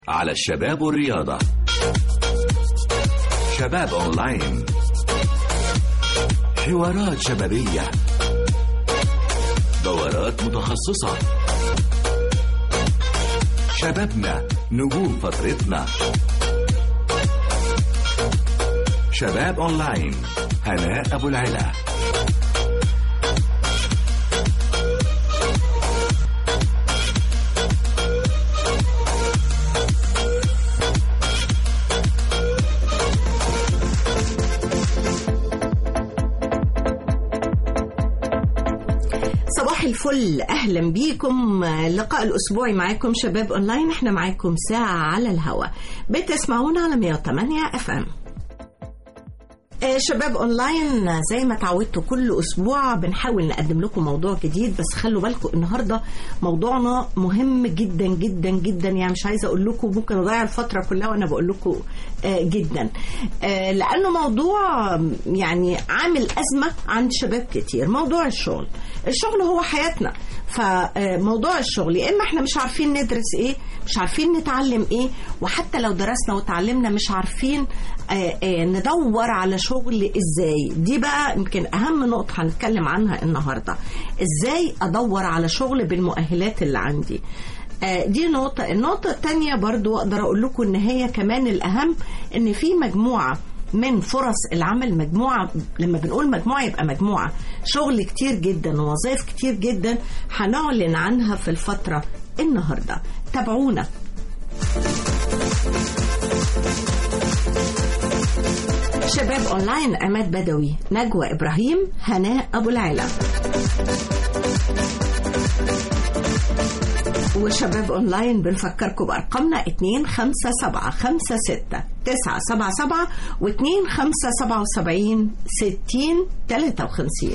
على الشباب والرياضة شباب أونلاين حوارات شبابية دورات متخصصة شبابنا نجوم فترتنا شباب أونلاين هناء أبو العلا صباح الفل اهلا بيكم اللقاء الاسبوعي معاكم شباب اونلاين احنا معاكم ساعه على الهوا بتسمعونا على 108 اف ام شباب اونلاين زي ما تعودتوا كل اسبوع بنحاول نقدم لكم موضوع جديد بس خلوا بالكم النهارده موضوعنا مهم جدا جدا جدا يعني مش عايزه اقول لكم ممكن اضيع الفتره كلها وانا بقول لكم آه، جدا آه، لانه موضوع يعني عامل ازمه عند شباب كتير موضوع الشغل الشغل هو حياتنا فموضوع الشغل يا اما احنا مش عارفين ندرس ايه مش عارفين نتعلم ايه وحتى لو درسنا وتعلمنا مش عارفين آه، آه، ندور على شغل ازاي دي بقى يمكن اهم نقطه هنتكلم عنها النهارده ازاي ادور على شغل بالمؤهلات اللي عندي آه، دي نقطة النقطة التانية برضو أقدر أقول لكم إن هي كمان الأهم إن في مجموعة من فرص العمل مجموعة لما بنقول مجموعة يبقى مجموعة شغل كتير جدا ووظائف كتير جدا هنعلن عنها في الفترة النهاردة تابعونا شباب اونلاين عماد بدوي نجوى ابراهيم هناء ابو العلا وشباب اونلاين بنفكركم بارقامنا 2 5 7 5 6 9 7 7 و 2 5 77 60 53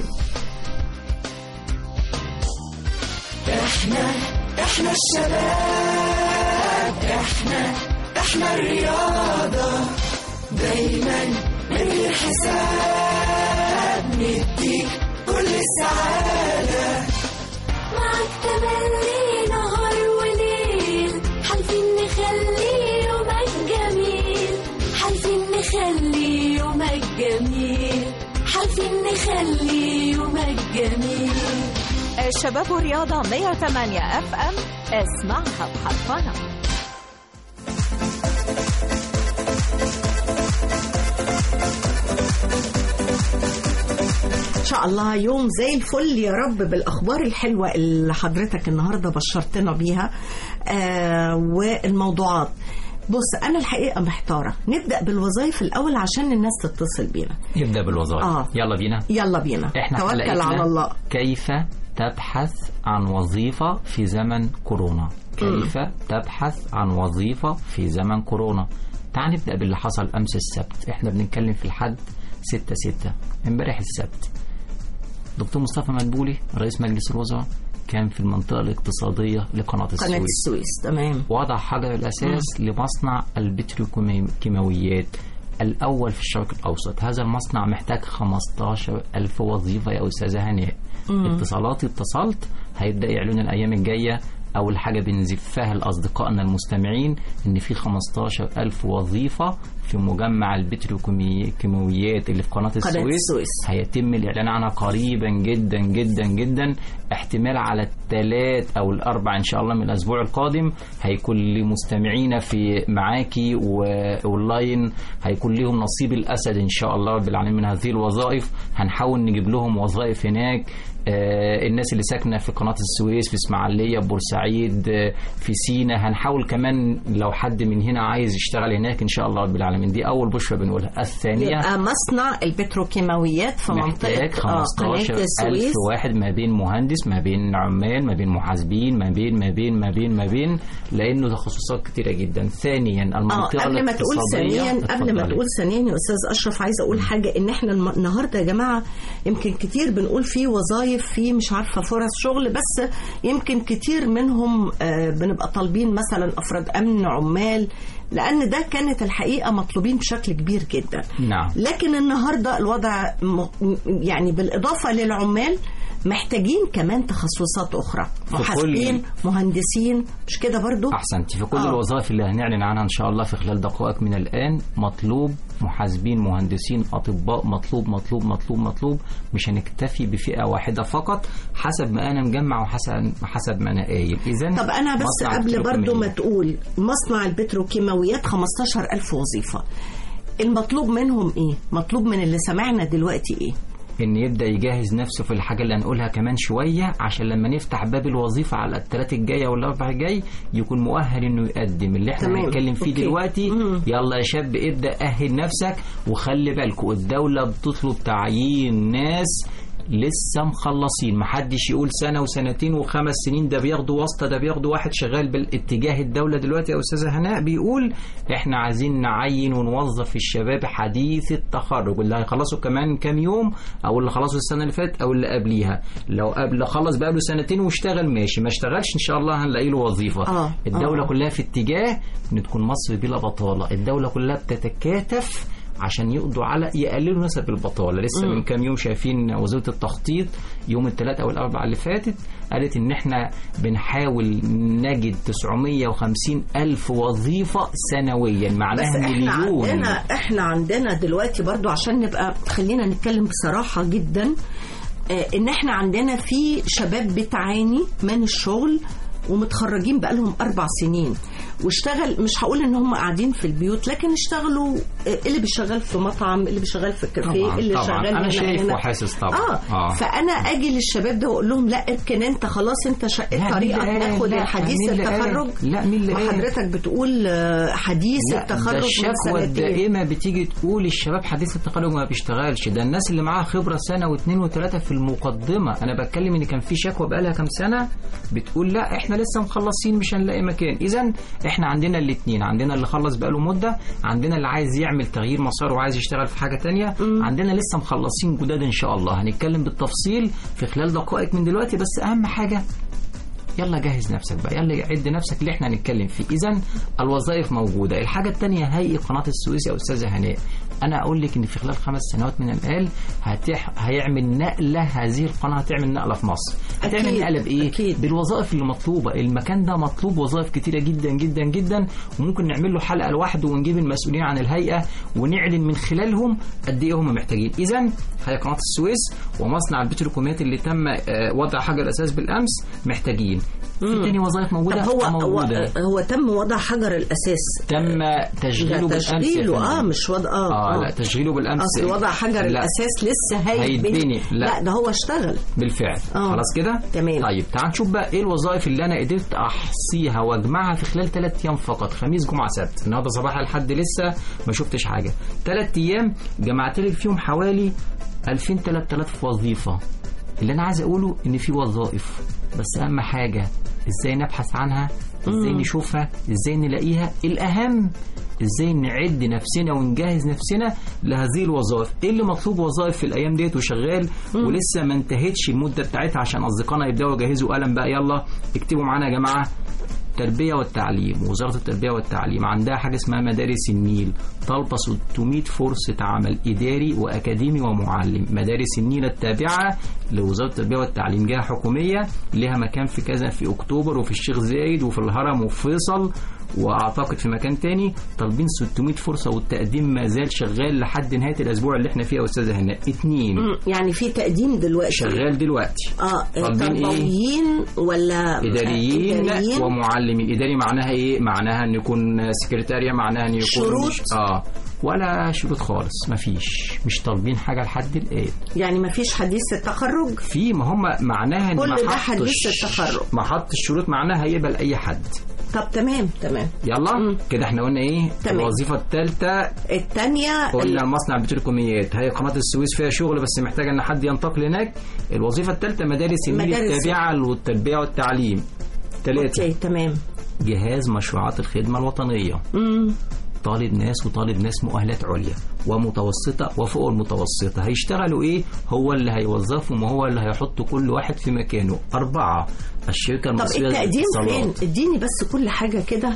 احنا احنا الشباب احنا احنا الرياضة دايما من غير حساب نديك كل السعادة معك تملي نهار وليل حالفين نخلي يومك جميل حالفين نخلي يومك جميل حالفين نخلي يومك جميل الشباب رياضة 108 اف ام اسمعها بحرفنة ان شاء الله يوم زي الفل يا رب بالاخبار الحلوه اللي حضرتك النهارده بشرتنا بيها آه والموضوعات بص انا الحقيقه محتاره نبدا بالوظائف الاول عشان الناس تتصل بينا نبدا بالوظائف آه. يلا بينا يلا بينا احنا توكل حلقتنا على الله كيف تبحث عن وظيفة في زمن كورونا كيف تبحث عن وظيفة في زمن كورونا تعال نبدأ باللي حصل أمس السبت احنا بنتكلم في الحد ستة ستة امبارح السبت دكتور مصطفى مدبولي رئيس مجلس الوزراء كان في المنطقة الاقتصادية لقناة قناه السويس السويس تمام وضع حجر الأساس لمصنع البتروكيماويات الأول في الشرق الأوسط هذا المصنع محتاج 15 ألف وظيفة يا أستاذة هناء اتصالاتي اتصلت هيبدأ يعلنوا الأيام الجاية أول حاجة بنزفها لأصدقائنا المستمعين إن في 15 ألف وظيفة في مجمع البتروكيماويات اللي في قناة السويس, السويس. هيتم الإعلان عنها قريبا جدا جدا جدا احتمال على الثلاث أو الأربع إن شاء الله من الأسبوع القادم هيكون لمستمعينا في معاكي وأونلاين هيكون لهم نصيب الأسد إن شاء الله رب العالمين من هذه الوظائف هنحاول نجيب لهم وظائف هناك آه، الناس اللي ساكنه في قناه السويس في اسماعيليه بورسعيد آه، في سينا هنحاول كمان لو حد من هنا عايز يشتغل هناك ان شاء الله رب العالمين دي اول بشرى بنقولها الثانيه يبقى مصنع البتروكيماويات في منطقه محتاج آه، 15 قناه السويس ألف واحد ما بين مهندس ما بين عمال ما بين محاسبين ما بين ما بين ما بين ما بين لأنه تخصصات كتيرة جدا ثانيا اه المنطقة قبل ما تقول الاقتصادية- ثانيا قبل ما اتفضلي. تقول ثانيا يا استاذ اشرف عايزه اقول حاجه ان احنا الم- النهارده يا جماعه يمكن كتير بنقول في وظائف في مش عارفه فرص شغل بس يمكن كتير منهم آه، بنبقى طالبين مثلا افراد امن عمال لان ده كانت الحقيقه مطلوبين بشكل كبير جدا نعم لكن النهارده الوضع م... يعني بالاضافه للعمال محتاجين كمان تخصصات اخرى كل- محاسبين مهندسين مش كده برضو احسنتي في كل آه. الوظائف اللي هنعلن عنها ان شاء الله في خلال دقائق من الان مطلوب محاسبين مهندسين اطباء مطلوب مطلوب مطلوب مطلوب مش هنكتفي بفئه واحده فقط حسب ما انا مجمع وحسب حسب ما انا قايل اذا طب انا بس مصنع قبل برضو ما البتروكيماويات. تقول مصنع البتروكيماويات 15000 وظيفة المطلوب منهم ايه مطلوب من اللي سمعنا دلوقتي ايه ان يبدا يجهز نفسه في الحاجه اللي هنقولها كمان شويه عشان لما نفتح باب الوظيفه على الثلاث الجايه والاربع الجاي يكون مؤهل انه يقدم اللي احنا تمام. هنتكلم فيه أوكي. دلوقتي مم. يلا يا شاب ابدا اهل نفسك وخلي بالكوا الدوله بتطلب تعيين ناس لسه مخلصين محدش يقول سنه وسنتين وخمس سنين ده بياخدوا واسطه ده بياخدوا واحد شغال بالاتجاه الدوله دلوقتي يا استاذه هناء بيقول احنا عايزين نعين ونوظف الشباب حديث التخرج اللي هيخلصوا كمان كام يوم او اللي خلصوا السنه اللي فاتت او اللي قبليها لو قبل خلص بقى له سنتين واشتغل ماشي ما اشتغلش ان شاء الله هنلاقي له وظيفه آه، الدوله آه. كلها في اتجاه ان تكون مصر بلا بطاله الدوله كلها بتتكاتف عشان يقضوا على يقللوا نسب البطاله لسه من كام يوم شايفين وزاره التخطيط يوم الثلاث او الاربعاء اللي فاتت قالت ان احنا بنحاول نجد 950 الف وظيفه سنويا بس معناها احنا مليون عندنا احنا عندنا دلوقتي برضو عشان نبقى خلينا نتكلم بصراحة جدا آه، ان احنا عندنا في شباب بتعاني من الشغل ومتخرجين بقالهم أربع سنين واشتغل مش هقول ان هم قاعدين في البيوت لكن اشتغلوا آه، اللي بيشتغل في مطعم اللي بيشتغل في كافيه طبعا اللي طبعا شغال انا هنا شايف هنا. وحاسس طبعا اه, آه. فانا اجي للشباب ده واقول لهم لا اركن انت خلاص انت شقيت لا، مين طريقك اللي قال؟ ناخد لا، الحديث مين اللي قال؟ التخرج لا، مين اللي قال؟ وحضرتك بتقول آه، حديث لا التخرج ده من الشكوى سنتين الدائمة بتيجي تقول الشباب حديث التخرج ما بيشتغلش ده الناس اللي معاها خبرة سنة واثنين وثلاثة في المقدمة أنا بتكلم إن كان في شكوى بقالها كام سنة بتقول لا إحنا لسه مخلصين مش هنلاقي مكان إذا إحنا عندنا الاثنين عندنا اللي خلص بقاله مدة عندنا اللي عايز يعمل تغيير مسار وعايز يشتغل في حاجة تانية عندنا لسه مخلصين جداد إن شاء الله هنتكلم بالتفصيل في خلال دقائق من دلوقتي بس أهم حاجة يلا جهز نفسك بقى يلا عد نفسك اللي احنا هنتكلم فيه اذا الوظائف موجوده الحاجه الثانيه هيئه قناه السويس يا استاذه هناء انا اقول لك ان في خلال خمس سنوات من الان هتح... هيعمل نقله هذه القناه هتعمل نقله في مصر هتعمل أكيد، نقله بايه أكيد. بالوظائف اللي مطلوبه المكان ده مطلوب وظائف كتيره جدا جدا جدا وممكن نعمل له حلقه لوحده ونجيب المسؤولين عن الهيئه ونعلن من خلالهم قد ايه هم محتاجين اذا هي قناه السويس ومصنع البتروكيماويات اللي تم آه، وضع حجر الاساس بالامس محتاجين في تاني وظائف موجوده طب هو هو, موجوده هو تم وضع حجر الاساس تم تشغيله ده بالامس يا تشغيله اه فندم. مش وضع اه, اه لا تشغيله بالامس اصل وضع حجر لا، الاساس لسه هيتبني. هيتبني لا. لا ده هو اشتغل بالفعل آه. خلاص كده تمام. طيب تعال نشوف بقى ايه الوظائف اللي انا قدرت احصيها واجمعها في خلال ثلاث ايام فقط خميس جمعه سبت النهارده صباح لحد لسه ما شفتش حاجه ثلاث ايام جمعت لك فيهم حوالي 2000 3000 وظيفه اللي انا عايز اقوله ان في وظائف بس اهم حاجه ازاي نبحث عنها ازاي نشوفها ازاي نلاقيها الاهم ازاي نعد نفسنا ونجهز نفسنا لهذه الوظائف ايه اللي مطلوب وظائف في الايام ديت وشغال ولسه ما انتهتش المده بتاعتها عشان اصدقائنا يبداوا يجهزوا قلم بقى يلا اكتبوا معانا يا جماعه التربية والتعليم وزارة التربية والتعليم عندها حاجة اسمها مدارس النيل طالبة 600 فرصة عمل إداري وأكاديمي ومعلم مدارس النيل التابعة لوزارة التربية والتعليم جهة حكومية لها مكان في كذا في أكتوبر وفي الشيخ زايد وفي الهرم وفي فيصل واعتقد في مكان تاني طالبين 600 فرصه والتقديم ما زال شغال لحد نهايه الاسبوع اللي احنا فيه يا استاذه هناء اتنين مم، يعني في تقديم دلوقتي شغال دلوقتي اه طالبين ايه تربويين ولا اداريين, إداريين؟ ومعلمين اداري معناها ايه معناها ان يكون سكرتاريا معناها ان يكون شروط؟ اه ولا شروط خالص مفيش مش طالبين حاجه لحد الان يعني ما فيش حديث التخرج في ما هم معناها ان كل ما ده حطش حديث التخرج. ما حطش شروط معناها هيقبل اي حد طب تمام تمام يلا مم. كده احنا قلنا ايه تمام. الوظيفه الثالثه الثانيه قلنا المصنع البتروكيماويات هي قناه السويس فيها شغل بس محتاجه ان حد ينتقل هناك الوظيفه الثالثه مدارس النيل مدارس. التابعه للتربيه والتعليم ثلاثه اوكي تمام جهاز مشروعات الخدمه الوطنيه مم. طالب ناس وطالب ناس مؤهلات عليا ومتوسطة وفوق المتوسطة هيشتغلوا ايه هو اللي هيوظفهم وهو اللي هيحط كل واحد في مكانه أربعة الشركة طب المصرية التقديم للاتصالات فين اديني بس كل حاجه كده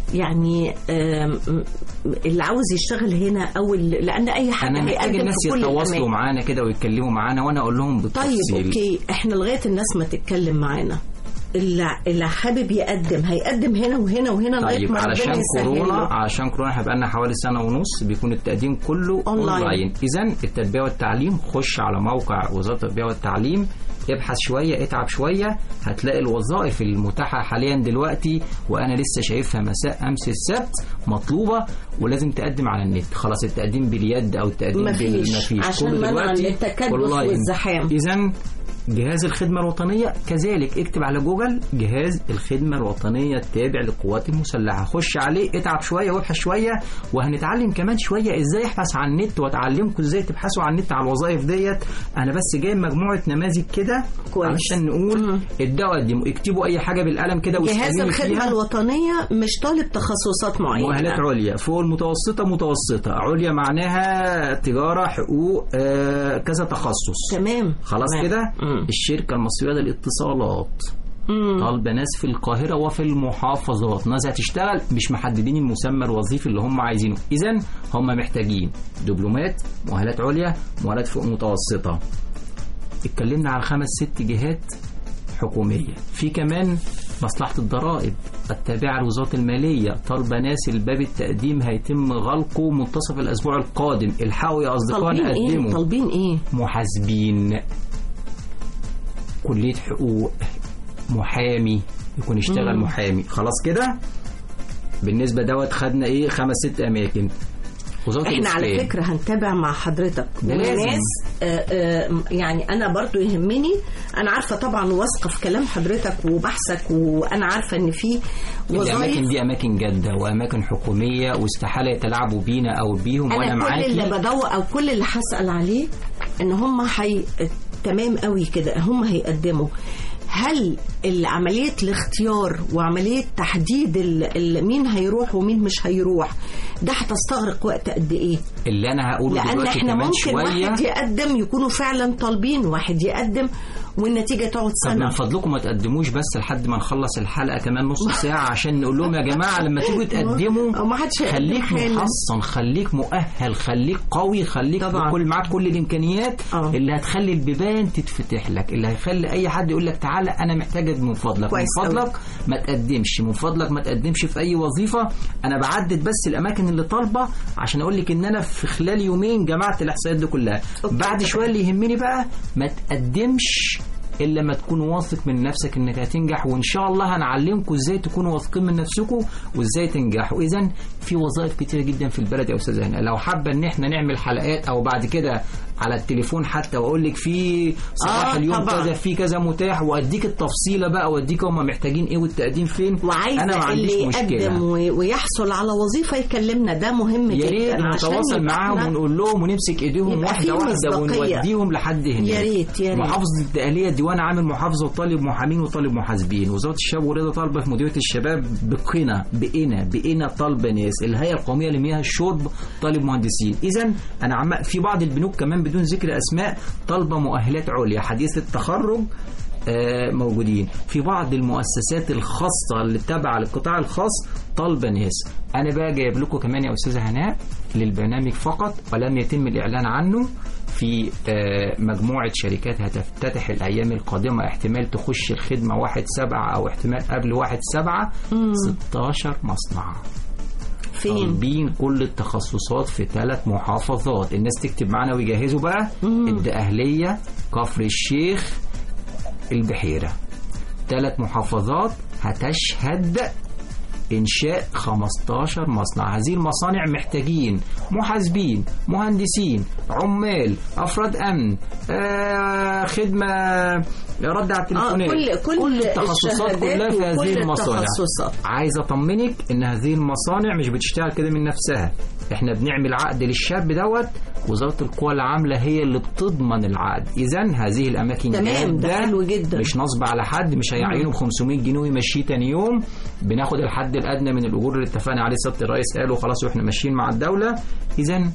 يعني آم، اللي عاوز يشتغل هنا او اللي- لان اي حد انا محتاج هيقدم الناس في كل يتواصلوا الأماكن. معانا كده ويتكلموا معانا وانا اقول لهم بالتفصيل طيب اوكي احنا لغايه الناس ما تتكلم معانا اللي اللي حابب يقدم هيقدم هنا وهنا وهنا لغايه طيب ما ربنا علشان يسهل كورونا له. علشان كورونا احنا بقالنا حوالي سنه ونص بيكون التقديم كله أونلاين. اونلاين اذا التربيه والتعليم خش على موقع وزاره التربيه والتعليم ابحث شويه اتعب شويه هتلاقي الوظائف المتاحه حاليا دلوقتي وانا لسه شايفها مساء امس السبت مطلوبه ولازم تقدم على النت خلاص التقديم باليد او التقديم مفيش، مفيش عشان كله منع دلوقتي التكدس أونلاين. والزحام. اذا جهاز الخدمة الوطنية كذلك اكتب على جوجل جهاز الخدمة الوطنية التابع للقوات المسلحة خش عليه اتعب شوية وابحث شوية وهنتعلم كمان شوية ازاي احبس على النت واتعلمكم ازاي تبحثوا على النت على الوظائف ديت انا بس جايب مجموعة نماذج كده كويس. علشان نقول ابدأوا قدموا اكتبوا اي حاجة بالقلم كده جهاز واسألوني الخدمه فيها. الوطنيه مش طالب تخصصات معينه مؤهلات عليا فوق المتوسطة متوسطة عليا معناها تجارة حقوق آه كذا تخصص تمام خلاص تمام. كده مم. الشركة المصرية للاتصالات مم. طالبة ناس في القاهرة وفي المحافظات ناس هتشتغل مش محددين المسمى الوظيفي اللي هم عايزينه إذا هم محتاجين دبلومات مؤهلات عليا مؤهلات فوق متوسطة اتكلمنا على خمس ست جهات حكومية في كمان مصلحة الضرائب التابعة لوزارة المالية طالبة ناس الباب التقديم هيتم غلقه منتصف الأسبوع القادم الحقوا يا طالبين أصدقائنا ايه قدموا طالبين ايه محاسبين كلية حقوق محامي يكون يشتغل مم. محامي خلاص كده بالنسبة دوت خدنا ايه خمس ست اماكن وزارة احنا على الإسكان. فكره هنتابع مع حضرتك ده لازم. وناس آه، آه، يعني انا برضو يهمني انا عارفه طبعا واثقه في كلام حضرتك وبحثك وانا عارفه ان في الاماكن وظائف دي اماكن جاده واماكن حكوميه واستحاله يتلاعبوا بينا او بيهم وانا انا كل اللي معاكي بدور او كل اللي هسال عليه ان هم حي... تمام قوي كده هم هيقدموا هل عملية الاختيار وعملية تحديد ال... ال... مين هيروح ومين مش هيروح ده هتستغرق وقت قد ايه؟ اللي انا هقوله لان دلوقتي احنا كمان ممكن شويه واحد يقدم يكونوا فعلا طالبين واحد يقدم والنتيجة تقعد طب من سنة فضلكم ما تقدموش بس لحد ما نخلص الحلقه كمان نص ساعه عشان نقول لهم يا جماعه لما تيجوا تقدموا أو ما حدش هيقدم خليك حالا. محصن خليك مؤهل خليك قوي خليك طبعا. كل معاك كل الامكانيات آه. اللي هتخلي البيبان تتفتح لك اللي هيخلي اي حد يقول لك تعالى انا محتاج من فضلك من كويس أوي. فضلك ما تقدمش من فضلك ما تقدمش في اي وظيفه انا بعدد بس الاماكن اللي طالبه عشان اقول لك ان انا في خلال يومين جمعت الاحصائيات دي كلها أوكي. بعد شويه اللي يهمني بقى ما تقدمش الا لما تكون واثق من نفسك انك هتنجح وان شاء الله هنعلمكم ازاي تكونوا واثقين من نفسكم وازاي تنجحوا اذا في وظائف كتيره جدا في البلد يا استاذ هنا لو حابه ان احنا نعمل حلقات او بعد كده على التليفون حتى واقول لك في صباح آه، اليوم طبعاً. كذا في كذا متاح واديك التفصيله بقى واديك هم محتاجين ايه والتقديم فين انا ما وعايزة عنديش اللي مشكله يقدم وي- ويحصل على وظيفة يكلمنا ده مهم يا جدا ريت عشان نتواصل يبقى معاهم إحنا- ونقول لهم ونمسك ايديهم يبقى واحده في واحده مصداقية. ونوديهم لحد هناك يا ريت يا ريت محافظه الدقهليه ديوان عامل محافظه وطالب محامين وطالب محاسبين وزاره الشباب والرياضه طالبه في مديريه الشباب بقنا بقنا بقنا طالبه ناس الهيئه القوميه لمياه الشرب طالب مهندسين اذا انا عم في بعض البنوك كمان بدون ذكر اسماء طالبه مؤهلات عليا حديث التخرج آه، موجودين في بعض المؤسسات الخاصة اللي تابعة للقطاع الخاص طالبة ناس أنا بقى جايب لكم كمان يا أستاذة هناء للبرنامج فقط ولم يتم الإعلان عنه في آه، مجموعة شركات هتفتتح الأيام القادمة احتمال تخش الخدمة واحد سبعة أو احتمال قبل واحد سبعة 16 مصنع فين طالبين كل التخصصات في ثلاث محافظات الناس تكتب معانا ويجهزوا بقى الدقهلية كفر الشيخ البحيرة ثلاث محافظات هتشهد إنشاء 15 مصنع هذه المصانع محتاجين محاسبين مهندسين عمال أفراد أمن آه خدمة رد على آه التليفونات كل كل التخصصات كلها في هذه وكل المصانع التخصصات عايز اطمنك ان هذه المصانع مش بتشتغل كده من نفسها احنا بنعمل عقد للشاب دوت وزاره القوى العامله هي اللي بتضمن العقد اذا هذه الاماكن تمام، ده جادة، حلو جدا. مش نصب على حد مش هيعينه ب 500 جنيه ويمشيه تاني يوم بناخد الحد الادنى من الاجور اللي اتفقنا عليه سياده الرئيس قال وخلاص واحنا ماشيين مع الدوله اذا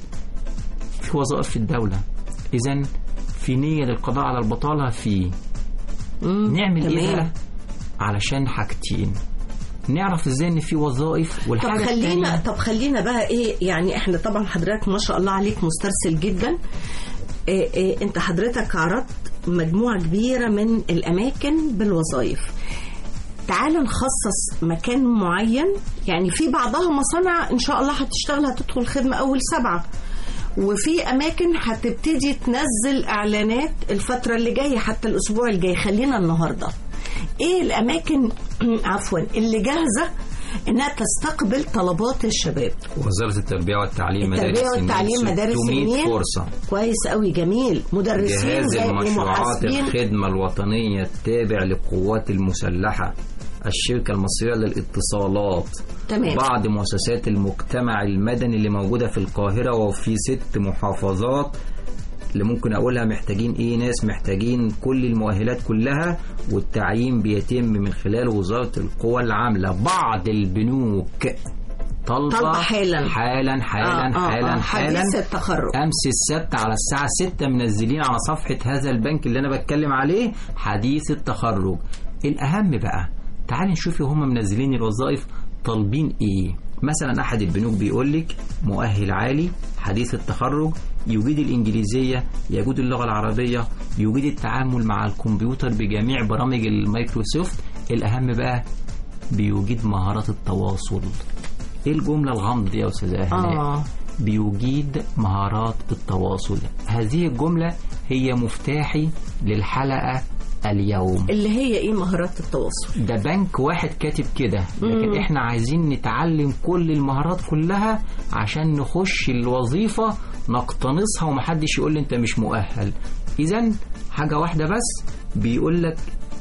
في وظائف في الدوله اذا في نيه للقضاء على البطاله في مم، نعمل ايه تمام. بقى علشان حاجتين نعرف ازاي ان في وظائف طب والحاجه خلينا التانية- طب خلينا بقى ايه يعني احنا طبعا حضرتك ما شاء الله عليك مسترسل جدا إيه إيه انت حضرتك عرضت مجموعه كبيره من الاماكن بالوظائف تعال نخصص مكان معين يعني في بعضها مصانع ان شاء الله هتشتغل هتدخل خدمه اول سبعه وفي اماكن هتبتدي تنزل اعلانات الفتره اللي جايه حتى الاسبوع الجاي خلينا النهارده ايه الاماكن عفوا اللي جاهزه انها تستقبل طلبات الشباب وزاره التربيه والتعليم مدارس التربيه النيل، والتعليم مدارس 600 النيل فرصه كويس قوي جميل مدرسين جهاز زي المشروعات ومحاسبين الخدمة الوطنية التابع للقوات المسلحة الشركة المصرية للاتصالات تمام. بعض مؤسسات المجتمع المدني اللي موجودة في القاهرة وفي ست محافظات اللي ممكن أقولها محتاجين إيه ناس محتاجين كل المؤهلات كلها والتعيين بيتم من خلال وزارة القوى العاملة بعض البنوك طالبة طالبة حالا. حالا حالا آه، آه، حالا آه، حالا حديث التخرج امس السبت على الساعه 6 منزلين على صفحه هذا البنك اللي انا بتكلم عليه حديث التخرج الاهم بقى تعال نشوف هم منزلين الوظائف طالبين ايه مثلا احد البنوك بيقول لك مؤهل عالي حديث التخرج يجيد الانجليزيه يجيد اللغه العربيه يجيد التعامل مع الكمبيوتر بجميع برامج المايكروسوفت الاهم بقى بيجيد مهارات التواصل ايه الجمله الغامضه دي يا استاذه هناء اه بيجيد مهارات التواصل هذه الجملة هي مفتاحي للحلقة اليوم اللي هي ايه مهارات التواصل ده بنك واحد كاتب كده لكن احنا عايزين نتعلم كل المهارات كلها عشان نخش الوظيفة نقتنصها ومحدش يقول لي انت مش مؤهل اذا حاجة واحدة بس بيقول لك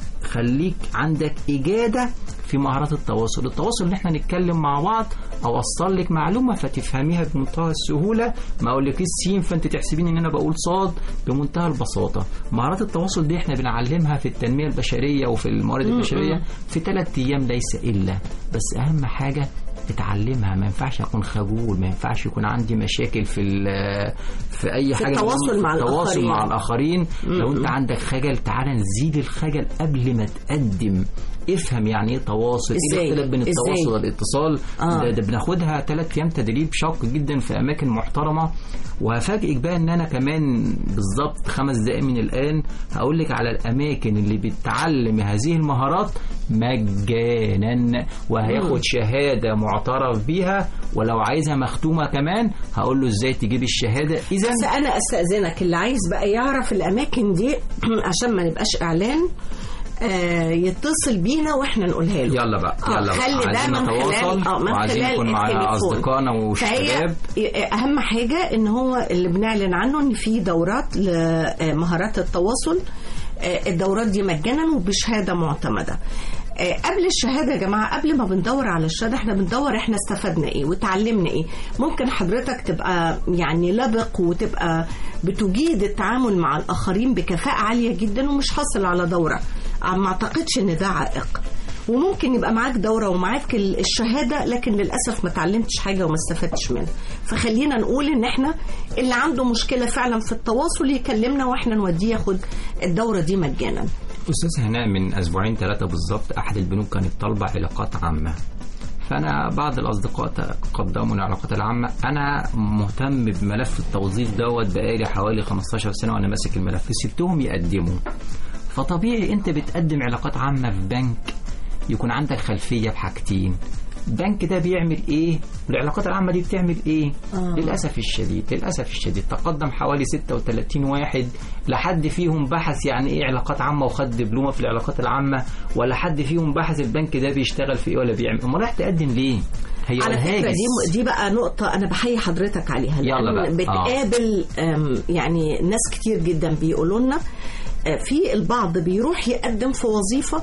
خليك عندك إجادة في مهارات التواصل التواصل اللي احنا نتكلم مع بعض اوصل لك معلومه فتفهميها بمنتهى السهوله ما اقولكيش سين فانت تحسبين ان انا بقول صاد بمنتهى البساطه مهارات التواصل دي احنا بنعلمها في التنميه البشريه وفي الموارد البشريه في ثلاث ايام ليس الا بس اهم حاجه اتعلمها ما ينفعش اكون خجول ما ينفعش يكون عندي مشاكل في ال- في اي في حاجه التواصل مع التواصل الآخرين. مع الاخرين لو انت عندك خجل تعالى نزيد الخجل قبل ما تقدم افهم يعني ايه تواصل ايه إزاي؟ الاختلاف بين إزاي؟ التواصل والاتصال آه. ده, ده بناخدها ثلاث ايام تدريب شاق جدا في اماكن محترمه وهفاجئك بقى ان انا كمان بالظبط خمس دقائق من الان هقول لك على الاماكن اللي بتعلم هذه المهارات مجانا وهياخد شهاده معترف بيها ولو عايزها مختومه كمان هقول له ازاي تجيب الشهاده اذا بس انا استاذنك اللي عايز بقى يعرف الاماكن دي عشان ما نبقاش اعلان آه يتصل بينا واحنا نقولها له يلا بقى آه، يلا بقى خلي ده عايزين من نتواصل خلال اه من وعايزين خلال نكون مع التليفون. اصدقائنا فهي والشباب اهم حاجه ان هو اللي بنعلن عنه ان في دورات لمهارات التواصل آه، الدورات دي مجانا وبشهاده معتمده آه، قبل الشهاده يا جماعه قبل ما بندور على الشهاده احنا بندور احنا استفدنا ايه وتعلمنا ايه ممكن حضرتك تبقى يعني لبق وتبقى بتجيد التعامل مع الاخرين بكفاءه عاليه جدا ومش حاصل على دوره آه، ما اعتقدش ان ده عائق وممكن يبقى معاك دورة ومعاك ال- الشهادة لكن للأسف ما تعلمتش حاجة وما استفدتش منها فخلينا نقول إن إحنا اللي عنده مشكلة فعلا في التواصل يكلمنا وإحنا نوديه ياخد الدورة دي مجانا استاذ هناء من اسبوعين ثلاثه بالظبط احد البنوك كانت طالبه علاقات عامه فانا بعض الاصدقاء قدموا العلاقات العامه انا مهتم بملف التوظيف دوت بقالي حوالي 15 سنه وانا ماسك الملف سبتهم يقدموا فطبيعي انت بتقدم علاقات عامه في بنك يكون عندك خلفيه بحاجتين البنك ده بيعمل ايه والعلاقات العامه دي بتعمل ايه آه. للاسف الشديد للاسف الشديد تقدم حوالي 36 واحد لا حد فيهم بحث يعني ايه علاقات عامه وخد دبلومه في العلاقات العامه ولا حد فيهم بحث البنك ده بيشتغل في ايه ولا بيعمل امال رايح تقدم ليه هي على فكرة الهاجس. دي دي بقى نقطة أنا بحيي حضرتك عليها يلا لأن بقى. آه. بتقابل أم، يعني ناس كتير جدا بيقولوا لنا آه، في البعض بيروح يقدم في وظيفة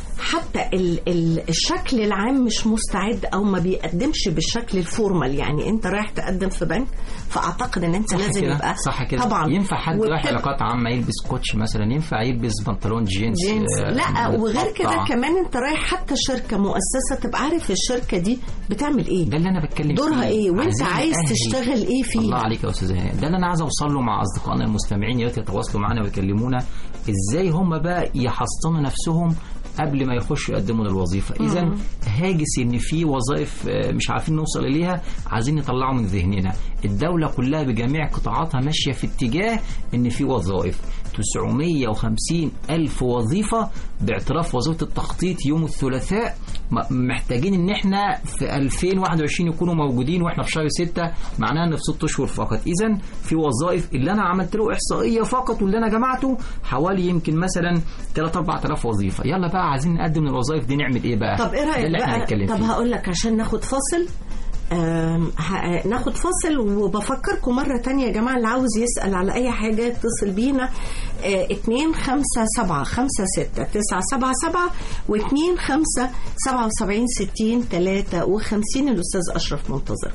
حتى ال ال الشكل العام مش مستعد او ما بيقدمش بالشكل الفورمال يعني انت رايح تقدم في بنك فاعتقد ان انت صح لازم كده يبقى صح كده طبعا ينفع حد رايح وبتبقى- علاقات عامه يلبس كوتش مثلا ينفع يلبس بنطلون جينز جينز آه، لا وغير كده متقطع. كمان انت رايح حتى شركه مؤسسه تبقى عارف الشركه دي بتعمل ايه ده اللي انا بتكلم دورها فيه. ايه وانت عايزين عايز نأهل. تشتغل ايه فيه الله عليك يا استاذ هاني ده اللي انا عايز اوصل له مع اصدقائنا المستمعين يا ريت يتواصلوا معانا ويكلمونا ازاي هم بقى يحصنوا نفسهم قبل ما يخشوا يقدموا للوظيفه اذا هاجس ان في وظائف آه، مش عارفين نوصل اليها عايزين نطلعه من ذهننا الدوله كلها بجميع قطاعاتها ماشيه في اتجاه ان في وظائف 950 ألف وظيفة باعتراف وظيفة التخطيط يوم الثلاثاء م- محتاجين ان احنا في 2021 يكونوا موجودين واحنا في شهر 6 معناها ان في 6 اشهر فقط اذا في وظائف اللي انا عملت له احصائيه فقط واللي انا جمعته حوالي يمكن مثلا 3 4000 وظيفه يلا بقى عايزين نقدم الوظائف دي نعمل ايه بقى طب ايه ده رايك اللي احنا بقى هنتكلم طب فيه هقول لك عشان ناخد فاصل آم، ه- ناخد فاصل وبفكركم مرة تانية يا جماعة اللي عاوز يسأل على أي حاجة يتصل بينا اتنين خمسة سبعة خمسة ستة تسعة سبعة سبعة واتنين خمسة سبعة وسبعين ستين تلاتة وخمسين الأستاذ أشرف منتظر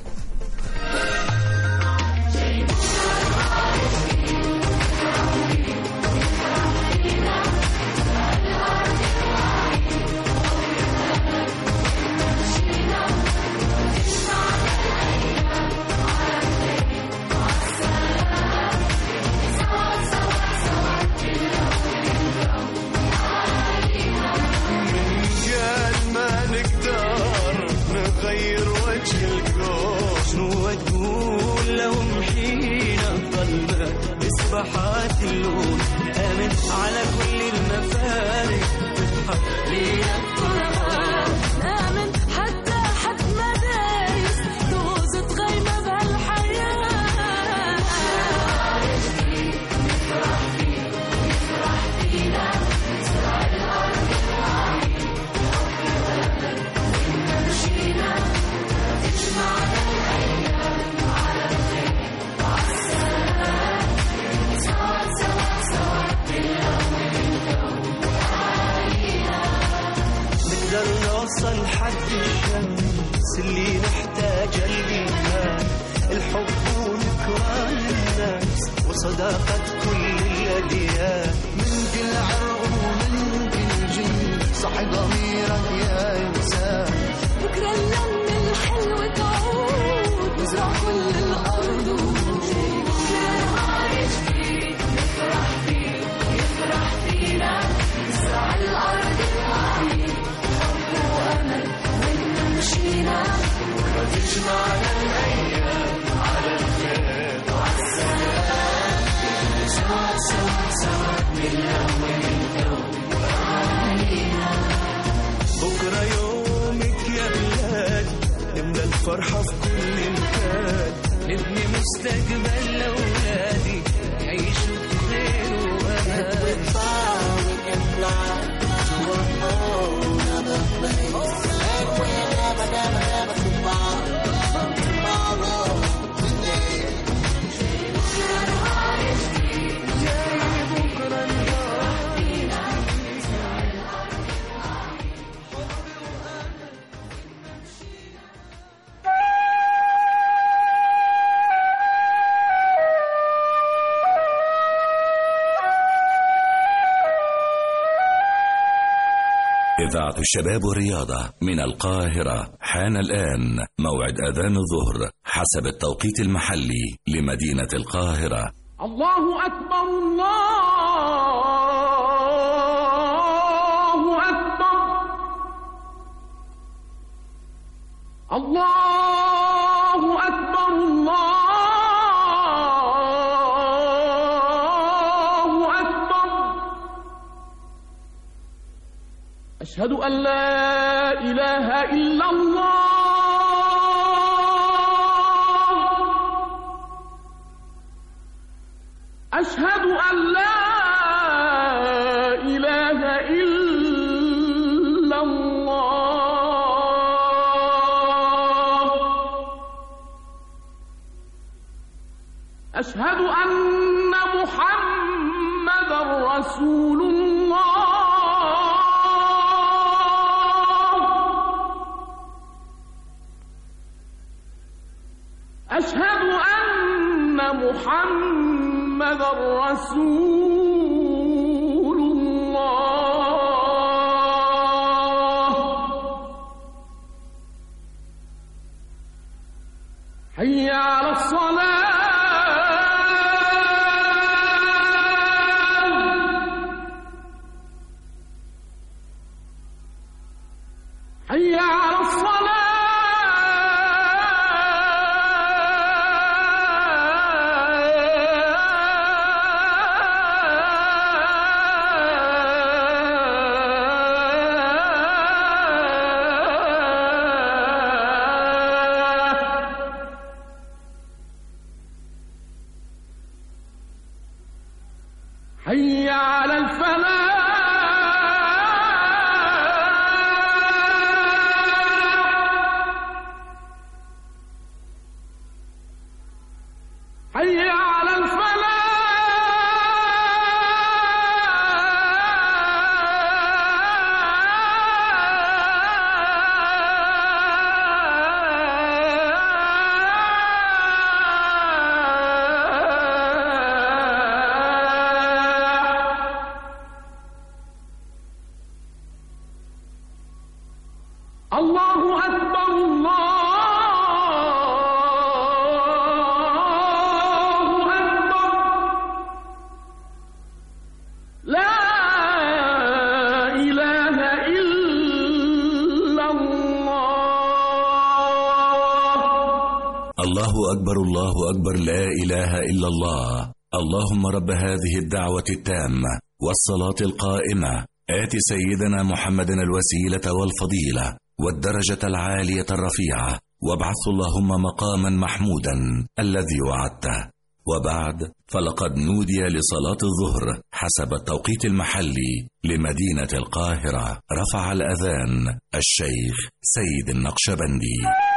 قال ما نقدر نغير وجه الكون شنو تقول لو محينا الظلمة بسبحات اللون نآمن على كل المفارق تضحك لينا القرآن نامن حتى حد مدايس دوزة غيمة بهالحياة نقدر نوصل حد الشمس اللي نحتاج ليها الحب ونكران الناس وصداقة كل الأديان من كل عرق ومن كل جن صح ضميرك يا إنسان بكرة اللمة الحلوة تعود نزرع كل الأرض وجود عايش فيه نفرح فيه يفرح فينا نزرع الأرض الوعي حب وأمل وإن مشينا بكرة تجمعنا الأيام على الخير وعالسلام سوا سوا سوا من أول اليوم وعلينا بكرة يومك يا بلاد نملى الفرحة في كل مكان نبني مستقبل لأولادي يعيشوا في خير وأمان إذاعة الشباب والرياضة من القاهرة حان الآن موعد أذان الظهر حسب التوقيت المحلي لمدينة القاهرة الله أكبر الله أكبر الله أكبر الله أكبر أشهد أن لا إله إلا الله أشهد أن لا إله إلا الله أشهد أن محمد رسول الله أشهد أن محمد رسول الله حي على الصلاة حي على الفلاح حي على الفلاح الله أكبر الله أكبر لا إله إلا الله الله أكبر الله أكبر لا إله إلا الله اللهم رب هذه الدعوة التامة والصلاة القائمة آت سيدنا محمدا الوسيلة والفضيلة والدرجة العالية الرفيعة وابعث اللهم مقاما محمودا الذي وعدته وبعد فلقد نودي لصلاة الظهر حسب التوقيت المحلي لمدينة القاهرة رفع الأذان الشيخ سيد النقشبندي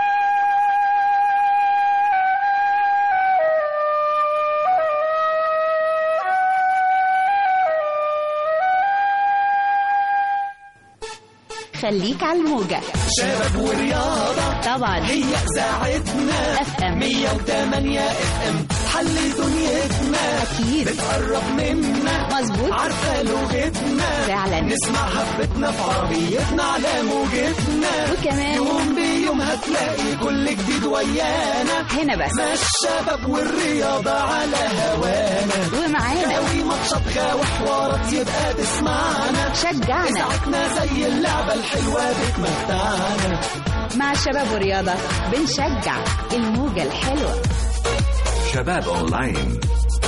خليك على الموجة شباب ورياضة طبعا هي إذاعتنا اف ام 108 اف ام حل دنيتنا اكيد بتقرب منا مظبوط عارفة لغتنا فعلا نسمعها في بيتنا في عربيتنا على موجتنا وكمان يوم بيوم هتلاقي كل جديد ويانا هنا بس ما الشباب والرياضة على هوانا ومعانا قوي ماتشاتها وحوارات يبقى تسمعنا شجعنا إذاعتنا زي اللعبة الحلوة بتمتعنا مع شباب ورياضة بنشجع الموجة الحلوة شباب أونلاين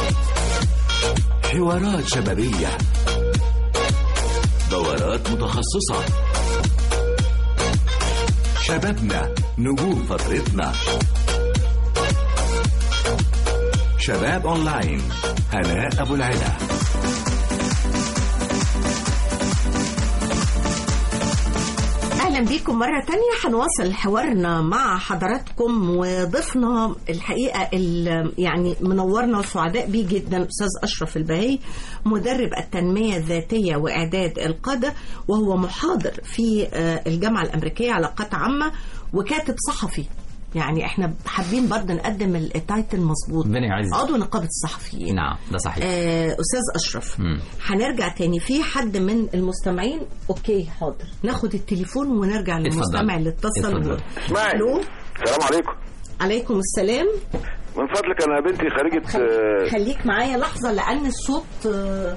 حوارات شبابية دورات متخصصة شبابنا نجوم فترتنا شباب أونلاين هناء أبو العلا اهلا بيكم مره تانية هنواصل حوارنا مع حضراتكم وضيفنا الحقيقه ال- يعني منورنا وسعداء بيه جدا استاذ اشرف البهي مدرب التنميه الذاتيه واعداد القاده وهو محاضر في آه، الجامعه الامريكيه علاقات عامه وكاتب صحفي يعني احنا حابين برضه نقدم التايتل مظبوط ربنا يعزك. عضو نقابه الصحفيين نعم ده صحيح آه، استاذ اشرف مم. هنرجع تاني في حد من المستمعين اوكي حاضر ناخد التليفون ونرجع اتفضل. للمستمع اللي اتصل اتفضل. اسمعي الو السلام عليكم عليكم السلام من فضلك انا بنتي خريجه آه، خليك معايا لحظه لان الصوت آه،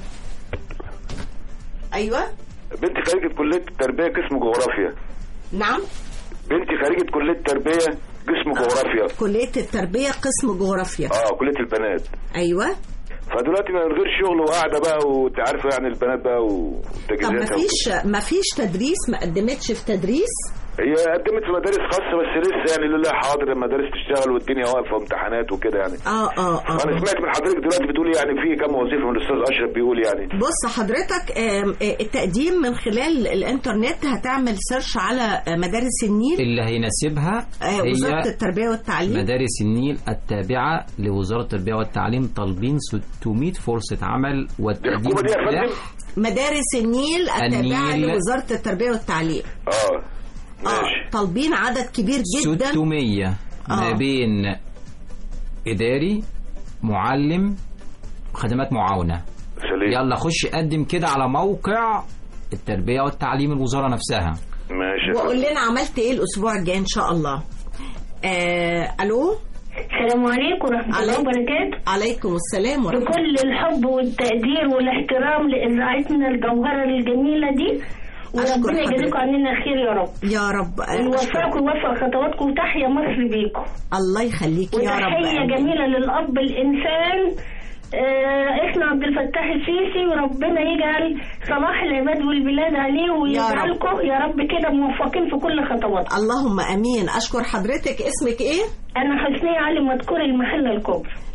ايوه بنتي خريجه كليه تربيه قسم جغرافيا نعم بنتي خريجه كليه تربيه قسم جغرافيا كليه التربيه قسم جغرافيا اه كليه البنات ايوه فدلوقتي من غير شغل وقاعده بقى وانت عارفه يعني البنات بقى طب وتجهيزاتها مفيش مفيش تدريس ما قدمتش في تدريس هي قدمت في مدارس خاصه بس لسه يعني لله حاضر المدارس تشتغل والدنيا واقفه وامتحانات وكده يعني اه اه اه انا سمعت من حضرتك دلوقتي بتقولي يعني في كام وظيفه من الاستاذ اشرف بيقول يعني بص حضرتك آم، آه، التقديم من خلال الانترنت هتعمل سيرش على آه، مدارس النيل اللي هيناسبها آه، وزارة هي التربية والتعليم مدارس النيل التابعة لوزارة التربية والتعليم طالبين 600 فرصة عمل والتقديم الحكومة دي يا فندم؟ متاح. مدارس النيل التابعة النيل. لوزارة التربية والتعليم اه اه ماشي طالبين عدد كبير جدا 600 ما آه. بين إداري معلم خدمات معاونة سليم يلا خش قدم كده على موقع التربية والتعليم الوزارة نفسها ماشي وقول لنا عملت ايه الاسبوع الجاي ان شاء الله آه الو السلام عليكم ورحمة الله عليكم. وبركاته عليكم السلام ورحمة بكل الحب والتقدير والاحترام لإذاعتنا الجوهرة الجميلة دي أشكر وربنا حضرتك. يجازيكم عننا خير يا رب يا رب آه، ويوفقكم ويوفق خطواتكم وتحيا مصر بيكم الله يخليك يا رب وتحية آمين. جميلة للأب الإنسان آه اسمه عبد الفتاح السيسي وربنا يجعل صلاح العباد والبلاد عليه ويجعلكم يا رب كده موفقين في كل خطواتكم اللهم امين اشكر حضرتك اسمك ايه أنا حسنية علي مذكور المحلة الكبرى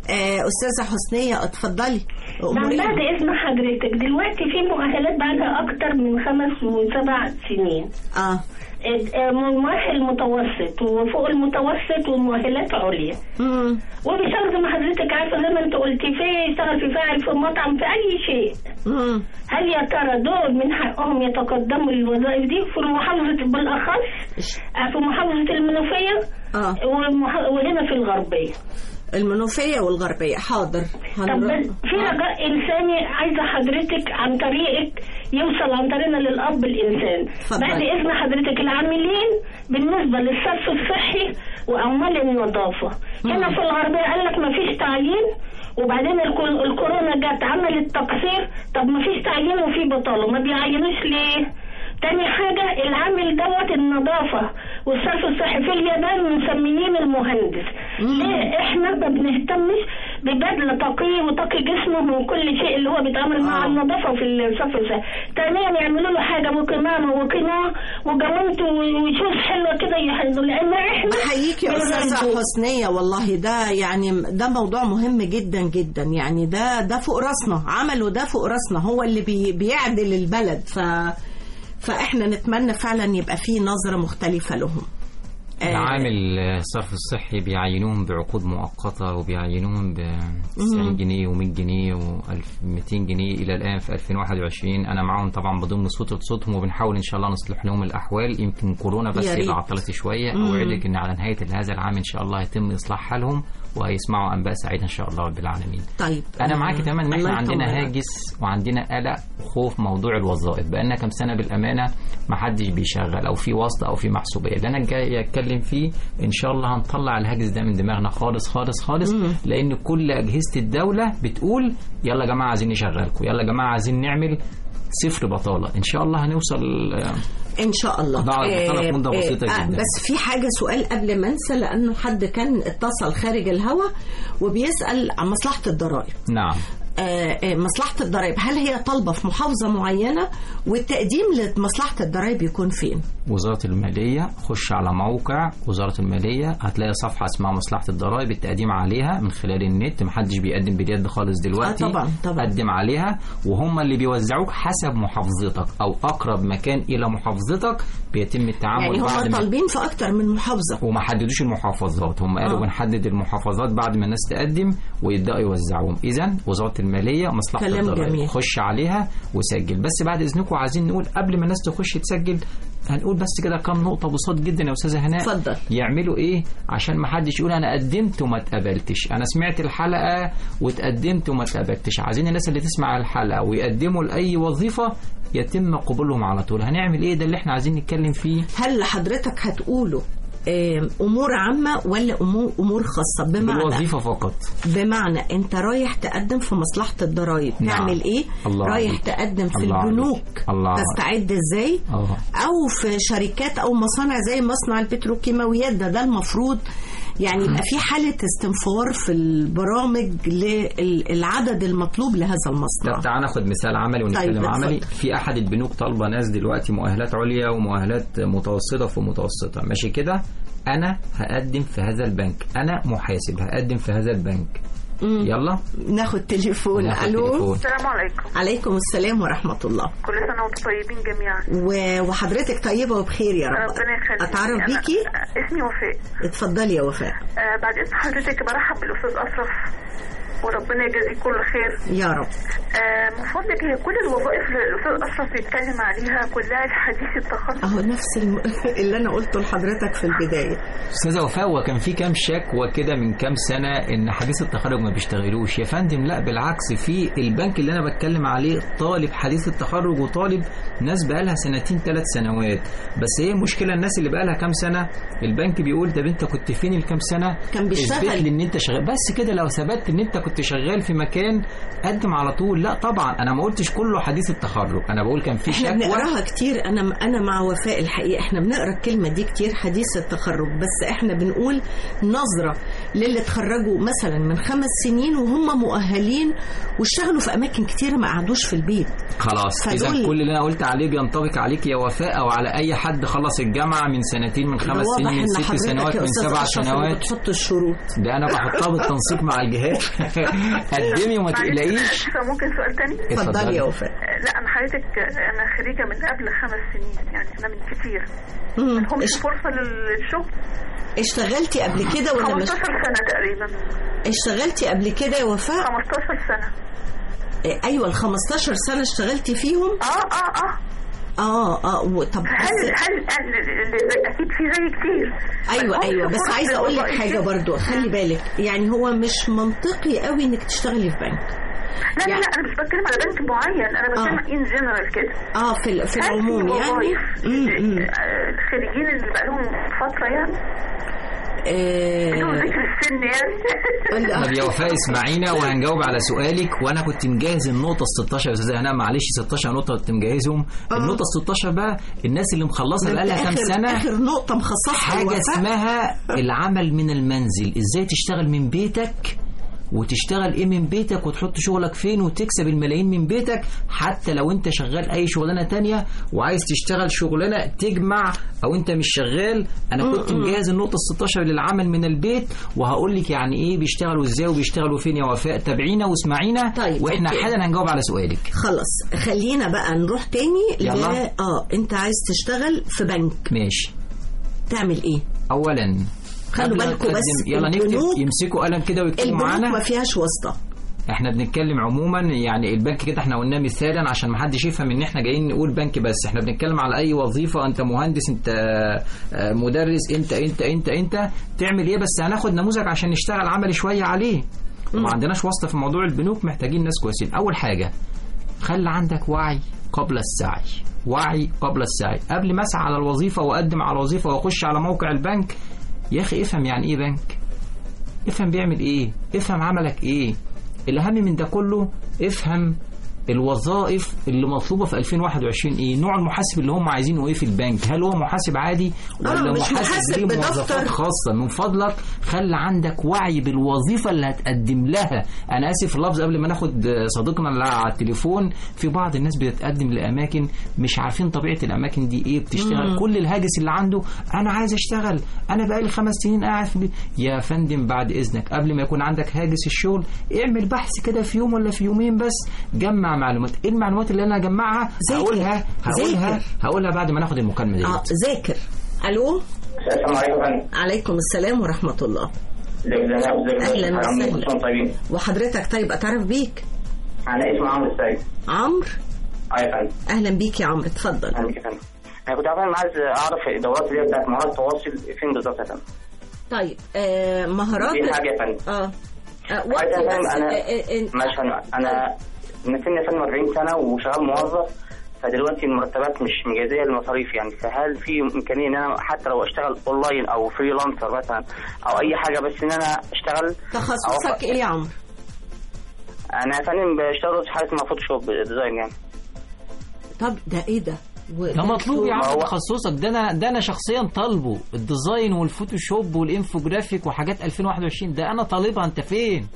آه، استاذه حسنيه اتفضلي بعد أمورينا. بعد اذن حضرتك دلوقتي في مؤهلات بعدها اكتر من خمس وسبع سنين اه آه، مؤهل متوسط وفوق المتوسط ومؤهلات عليا مم. وبيشتغل زي ما حضرتك عارفه زي ما انت قلتي في يشتغل في فاعل في مطعم في اي شيء مم. هل يا ترى دول من حقهم يتقدموا للوظائف دي في محافظه بالاخص آه، في محافظه المنوفيه اه ومح- وهنا في الغربيه المنوفيه والغربيه حاضر طب هنروح. بس في رجاء انساني عايزه حضرتك عن طريقك يوصل عن طريقنا للاب الانسان اتفضل. بعد اذن حضرتك العاملين بالنسبه للصرف الصحي وعمال النظافه هنا في الغربيه قال لك ما فيش تعيين وبعدين الكو- الكورونا جت عملت تقصير طب ما فيش تعيين وفي بطاله ما بيعينوش ليه تاني حاجة العامل دوت النظافة والصرف الصحي في اليابان مسميين المهندس ليه احنا ما بنهتمش ببذل تقي وتقي جسمه من كل شيء اللي هو بيتعامل مع آه. النظافة وفي الصرف الصحي ثانيا يعملوا له حاجة وكمامة وقناع وجوانت وشوز حلوة كده يحلوا لأن احنا بحييكي يا استاذه بنغلبه. حسنيه والله ده يعني ده موضوع مهم جدا جدا يعني ده ده فوق راسنا عمله ده فوق راسنا هو اللي بي بيعدل البلد ف فاحنا نتمنى فعلا يبقى فيه نظره مختلفه لهم آه، العامل الصرف الصحي بيعينوهم بعقود مؤقتة وبيعينوهم ب 90 جنيه و100 جنيه و200 جنيه إلى الآن في 2021 أنا معاهم طبعا بضم صوت صوتهم وبنحاول إن شاء الله نصلح لهم الأحوال يمكن كورونا بس يا ريت. اللي عطلت شوية مم. أوعدك إن على نهاية هذا العام إن شاء الله يتم إصلاح حالهم وهيسمعوا أنباء سعيدة إن شاء الله رب العالمين طيب انا معاكي تماما ان الله احنا عندنا يطمنك. هاجس وعندنا قلق وخوف موضوع الوظائف بقالنا كام سنه بالامانه ما حدش بيشغل او في واسطه او في محسوبيه اللي انا جاي اتكلم فيه ان شاء الله هنطلع الهاجس ده من دماغنا خالص خالص خالص لان كل اجهزه الدوله بتقول يلا يا جماعه عايزين نشغلكم يلا يا جماعه عايزين نعمل صفر بطاله ان شاء الله هنوصل آه، ان شاء الله بعد بطالة في مدة بسيطة آه، جدا. بس في حاجه سؤال قبل ما انسى لانه حد كان اتصل خارج الهوا وبيسال عن مصلحه الضرائب نعم آه، آه، مصلحه الضرائب هل هي طالبه في محافظه معينه والتقديم لمصلحه الضرائب يكون فين وزارة المالية خش على موقع وزارة المالية هتلاقي صفحة اسمها مصلحة الضرائب التقديم عليها من خلال النت محدش بيقدم باليد خالص دلوقتي آه طبعاً، طبعاً. قدم عليها وهم اللي بيوزعوك حسب محافظتك أو أقرب مكان إلى محافظتك بيتم التعامل يعني بعد هم ما طالبين في اكتر من محافظه وما حددوش المحافظات هم قالوا آه. بنحدد المحافظات بعد ما الناس تقدم ويبداوا يوزعوهم اذا وزاره الماليه مصلحه كلام الضرائب جميل. خش عليها وسجل بس بعد اذنكم عايزين نقول قبل ما الناس تخش تسجل هنقول بس كده كام نقطه بسيط جدا يا استاذه هناء اتفضل. يعملوا ايه عشان ما حدش يقول انا قدمت وما اتقبلتش انا سمعت الحلقه واتقدمت وما اتقبلتش عايزين الناس اللي تسمع الحلقه ويقدموا لاي وظيفه يتم قبولهم على طول هنعمل ايه ده اللي احنا عايزين نتكلم فيه هل حضرتك هتقوله آه، امور عامه ولا امور امور خاصه بمعنى بالوظيفه فقط بمعنى انت رايح تقدم في مصلحه الضرائب نعم. تعمل ايه الله رايح عليك. تقدم في الله البنوك عليك. الله عليك. تستعد ازاي اه او في شركات او مصانع زي مصنع البتروكيماويات ده ده المفروض يعني يبقى في حاله استنفار في البرامج للعدد المطلوب لهذا المصنع طب تعال ناخد مثال عملي ونتكلم طيب، اتفضل. عملي في احد البنوك طالبه ناس دلوقتي مؤهلات عليا ومؤهلات متوسطه في متوسطه ماشي كده انا هقدم في هذا البنك انا محاسب هقدم في هذا البنك يلا ناخد تليفون ناخد الو تليفون. السلام عليكم عليكم السلام ورحمه الله كل سنة وانتم طيبين جميعا و- وحضرتك طيبه وبخير يا رب ربنا يخليك اتعرف أنا- بيكي اسمي وفاء اتفضلي يا وفاء آه بعد اذن حضرتك برحب بالاستاذ اشرف وربنا يجازيه كل خير يا رب آه من فضلك هي كل الوظائف اللي الاستاذ اشرف بيتكلم عليها كلها حديث التخصص اهو نفس الم... اللي انا قلته لحضرتك في البدايه استاذه وفاء هو كان في كام شكوى كده من كام سنه ان حديث التخرج ما بيشتغلوش يا فندم لا بالعكس في البنك اللي انا بتكلم عليه طالب حديث التخرج وطالب ناس بقالها سنتين ثلاث سنوات بس هي المشكله الناس اللي بقالها كام سنه البنك بيقول طب انت كنت فين الكام سنه كان بيشتغل. اثبت لي ان انت شغال بس كده لو ثبتت ان انت كنت شغال في مكان قدم على طول لا طبعا انا ما قلتش كله حديث التخرج انا بقول كان في احنا شكوى بنقراها كتير انا انا مع وفاء الحقيقه احنا بنقرا الكلمه دي كتير حديث التخرج بس احنا بنقول نظره للي اتخرجوا مثلا من خمس سنين وهم مؤهلين واشتغلوا في اماكن كتيره ما قعدوش في البيت خلاص اذا فدول- كل اللي انا قلت عليه بينطبق عليك يا وفاء او على اي حد خلص الجامعه من سنتين من خمس واضح سنين من إن ست حضرتك سنوات يا من أستاذ سبع أشرف اللي سنوات بتحط الشروط ده انا بحطها بالتنسيق مع الجهات قدمي وما تقلقيش فممكن سؤال تاني اتفضلي يا وفاء. لا انا حضرتك انا خريجه من قبل خمس سنين يعني انا من كتير مم. ملهمش فرصه للشغل اشتغلتي قبل كده ولا مش 15 سنه تقريبا اشتغلتي قبل كده يا وفاء 15 سنه إيه، ايوه ال 15 سنه اشتغلتي فيهم اه اه اه اه اه و- طب هل بس هل هل- اكيد في زي كتير ايوه ملهمش ايوه بس فرصة عايزه اقول لك للوظائف حاجه دي. برضو خلي بالك يعني هو مش منطقي قوي انك تشتغلي في بنك لا لا لا انا مش بتكلم على بنك معين انا بتكلم ان جنرال كده اه في ال- في هل العموم يعني وظائف م- م. آه، الخريجين اللي بقى لهم فتره يعني آه، بدون ذكر السن يعني طب يا وفاء اسمعينا وهنجاوب على سؤالك وانا كنت مجهز النقطه ال 16 يا استاذه هناء معلش 16 نقطه كنت مجهزهم النقطه ال 16 بقى الناس اللي مخلصه ده بقى لها أنت كام آخر- سنه اخر نقطه مخصصها حاجة الوفاء. اسمها العمل من المنزل ازاي تشتغل من بيتك وتشتغل ايه من بيتك وتحط شغلك فين وتكسب الملايين من بيتك حتى لو انت شغال اي شغلانه تانية وعايز تشتغل شغلانه تجمع او انت مش شغال انا كنت م-م. مجهز النقطه ال 16 للعمل من البيت وهقول لك يعني ايه بيشتغلوا ازاي وبيشتغلوا فين يا وفاء تابعينا واسمعينا طيب، واحنا أوكي. حالا هنجاوب على سؤالك خلاص خلينا بقى نروح تاني ل- يلا. اه انت عايز تشتغل في بنك ماشي تعمل ايه اولا خلوا قبل ما بالكم بس تقدم- يلا نكتب البنوك- يمسكوا قلم كده ويكتبوا البنوك معانا ما فيهاش واسطه احنا بنتكلم عموما يعني البنك كده احنا قلناه مثالا عشان ما حدش يفهم ان احنا جايين نقول بنك بس احنا بنتكلم على اي وظيفه انت مهندس انت آه، مدرس انت انت انت انت تعمل ايه بس هناخد نموذج عشان نشتغل عملي شويه عليه وما عندناش واسطه في موضوع البنوك محتاجين ناس كويسين اول حاجه خلي عندك وعي قبل السعي وعي قبل السعي قبل ما اسعى على الوظيفه واقدم على الوظيفه واخش على موقع البنك يا اخي افهم يعني ايه بنك افهم بيعمل ايه افهم عملك ايه الاهم من ده كله افهم الوظائف اللي مطلوبه في 2021 ايه نوع المحاسب اللي هم عايزينه ايه في البنك هل هو محاسب عادي ولا آه، مش محاسب محاسب ليه بدفتر. موظفات خاصه من فضلك خلي عندك وعي بالوظيفه اللي هتقدم لها انا اسف في اللفظ قبل ما ناخد صديقنا اللي على التليفون في بعض الناس بتتقدم لاماكن مش عارفين طبيعه الاماكن دي ايه بتشتغل مم. كل الهاجس اللي عنده انا عايز اشتغل انا بقالي خمس سنين قاعد في البيت. يا فندم بعد اذنك قبل ما يكون عندك هاجس الشغل اعمل بحث كده في يوم ولا في يومين بس جمع معلومات ايه المعلومات اللي انا اجمعها ذاكر. هقولها هقولها ذاكر. هقولها بعد ما ناخد المكالمه دي اه ذاكر الو السلام عليكم يا فندم عليكم السلام ورحمه الله ازيك أهلاً وسهلاً. وسهلا طيبين وحضرتك طيب اتعرف بيك انا اسمي عمرو السيد عمرو اه يا فندم اهلا بيك يا عمرو اتفضل اهلا بك يا فندم انا كنت عايز عايز اعرف الدورات اللي هي بتاعت مهارات التواصل فين بالظبط يا فندم طيب آه مهارات دي حاجه يا فندم اه آه، عايز وقتي افهم بس انا آه، آه، آه، ماشي يا فندم. انا من سن يا فندم 40 سنه وشغال موظف فدلوقتي المرتبات مش مجازيه للمصاريف يعني فهل في امكانيه ان انا حتى لو اشتغل اونلاين او فريلانسر مثلا او اي حاجه بس ان انا اشتغل تخصصك ايه يا عمرو انا يا فندم بشتغل في حاجه اسمها فوتوشوب ديزاين يعني طب ده ايه ده و- ده مطلوب يا ما عم هو- تخصصك ده انا ده انا شخصيا طالبه الديزاين والفوتوشوب والانفوجرافيك وحاجات 2021 ده انا طالبها انت فين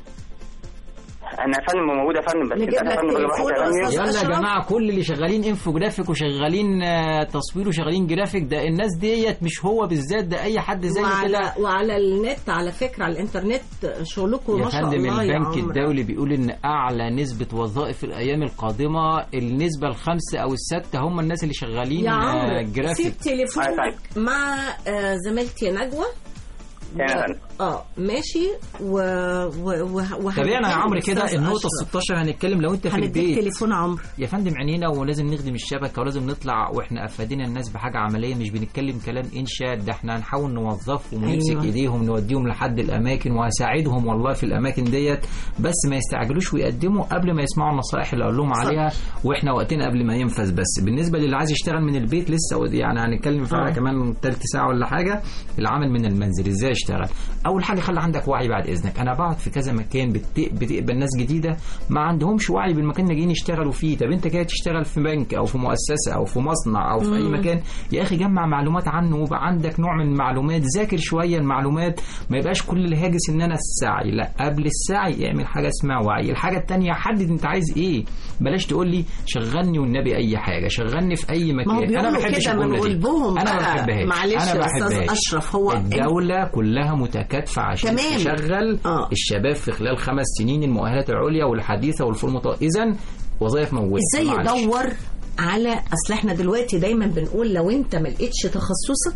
انا يا فندم موجود يا فندم بس نجيب للاسف لك يا فندم بقى تليفون واحد يا يغني. أستاذ يلا يا أشرف؟ جماعه كل اللي شغالين انفوجرافيك وشغالين آه، تصوير وشغالين جرافيك ده الناس ديت مش هو بالذات ده اي حد زي كده وعلى وعلى النت على فكره على الانترنت شغلكم يا ما شاء فندم الله يا البنك عمرو الدولي بيقول ان اعلى نسبه وظائف الايام القادمه النسبه الخمسه او السته هم الناس اللي شغالين يا آه، عمرو جرافيك سيب تليفونك مع آه، زميلتي نجوى تمام يا فندم. اه ماشي و و و تابعنا يا عمرو كده أستاذ النقطه أشرف. 16 هنتكلم لو انت في هنديك البيت تليفون عمرو يا فندم عينينا ولازم نخدم الشبكه ولازم نطلع واحنا افادين الناس بحاجه عمليه مش بنتكلم كلام انشاء ده احنا هنحاول نوظفهم ونمسك أيوة. ايديهم نوديهم لحد الاماكن وهساعدهم والله في الاماكن ديت بس ما يستعجلوش ويقدموا قبل ما يسمعوا النصائح اللي اقول لهم عليها واحنا وقتنا قبل ما ينفذ بس بالنسبه للي عايز يشتغل من البيت لسه ودي يعني هنتكلم فيها آه. كمان تلت ساعه ولا حاجه العمل من المنزل ازاي اشتغل اول حاجه خلي عندك وعي بعد اذنك انا بقعد في كذا مكان بت- بتقبل ناس جديده ما عندهمش وعي بالمكان اللي جايين يشتغلوا فيه طب انت جاي تشتغل في بنك او في مؤسسه او في مصنع او في اي مم. مكان يا اخي جمع معلومات عنه ويبقى عندك نوع من المعلومات ذاكر شويه المعلومات ما يبقاش كل الهاجس ان انا السعي لا قبل السعي اعمل حاجه اسمها وعي الحاجه الثانيه حدد انت عايز ايه بلاش تقول لي شغلني والنبي اي حاجه شغلني في اي ما هو مكان انا ما بيقولوا بحبش كده من الجمله دي قلبهم انا ما بقى. بحبهاش معلش انا يا ما أستاذ بحبهاش أشرف، هو الدوله كلها متكاتفه عشان تمام. تشغل آه. الشباب في خلال خمس سنين المؤهلات العليا والحديثه والفورمه اذا وظائف موجوده ازاي معلش. يدور على اصل احنا دلوقتي دايما بنقول لو انت ما لقيتش تخصصك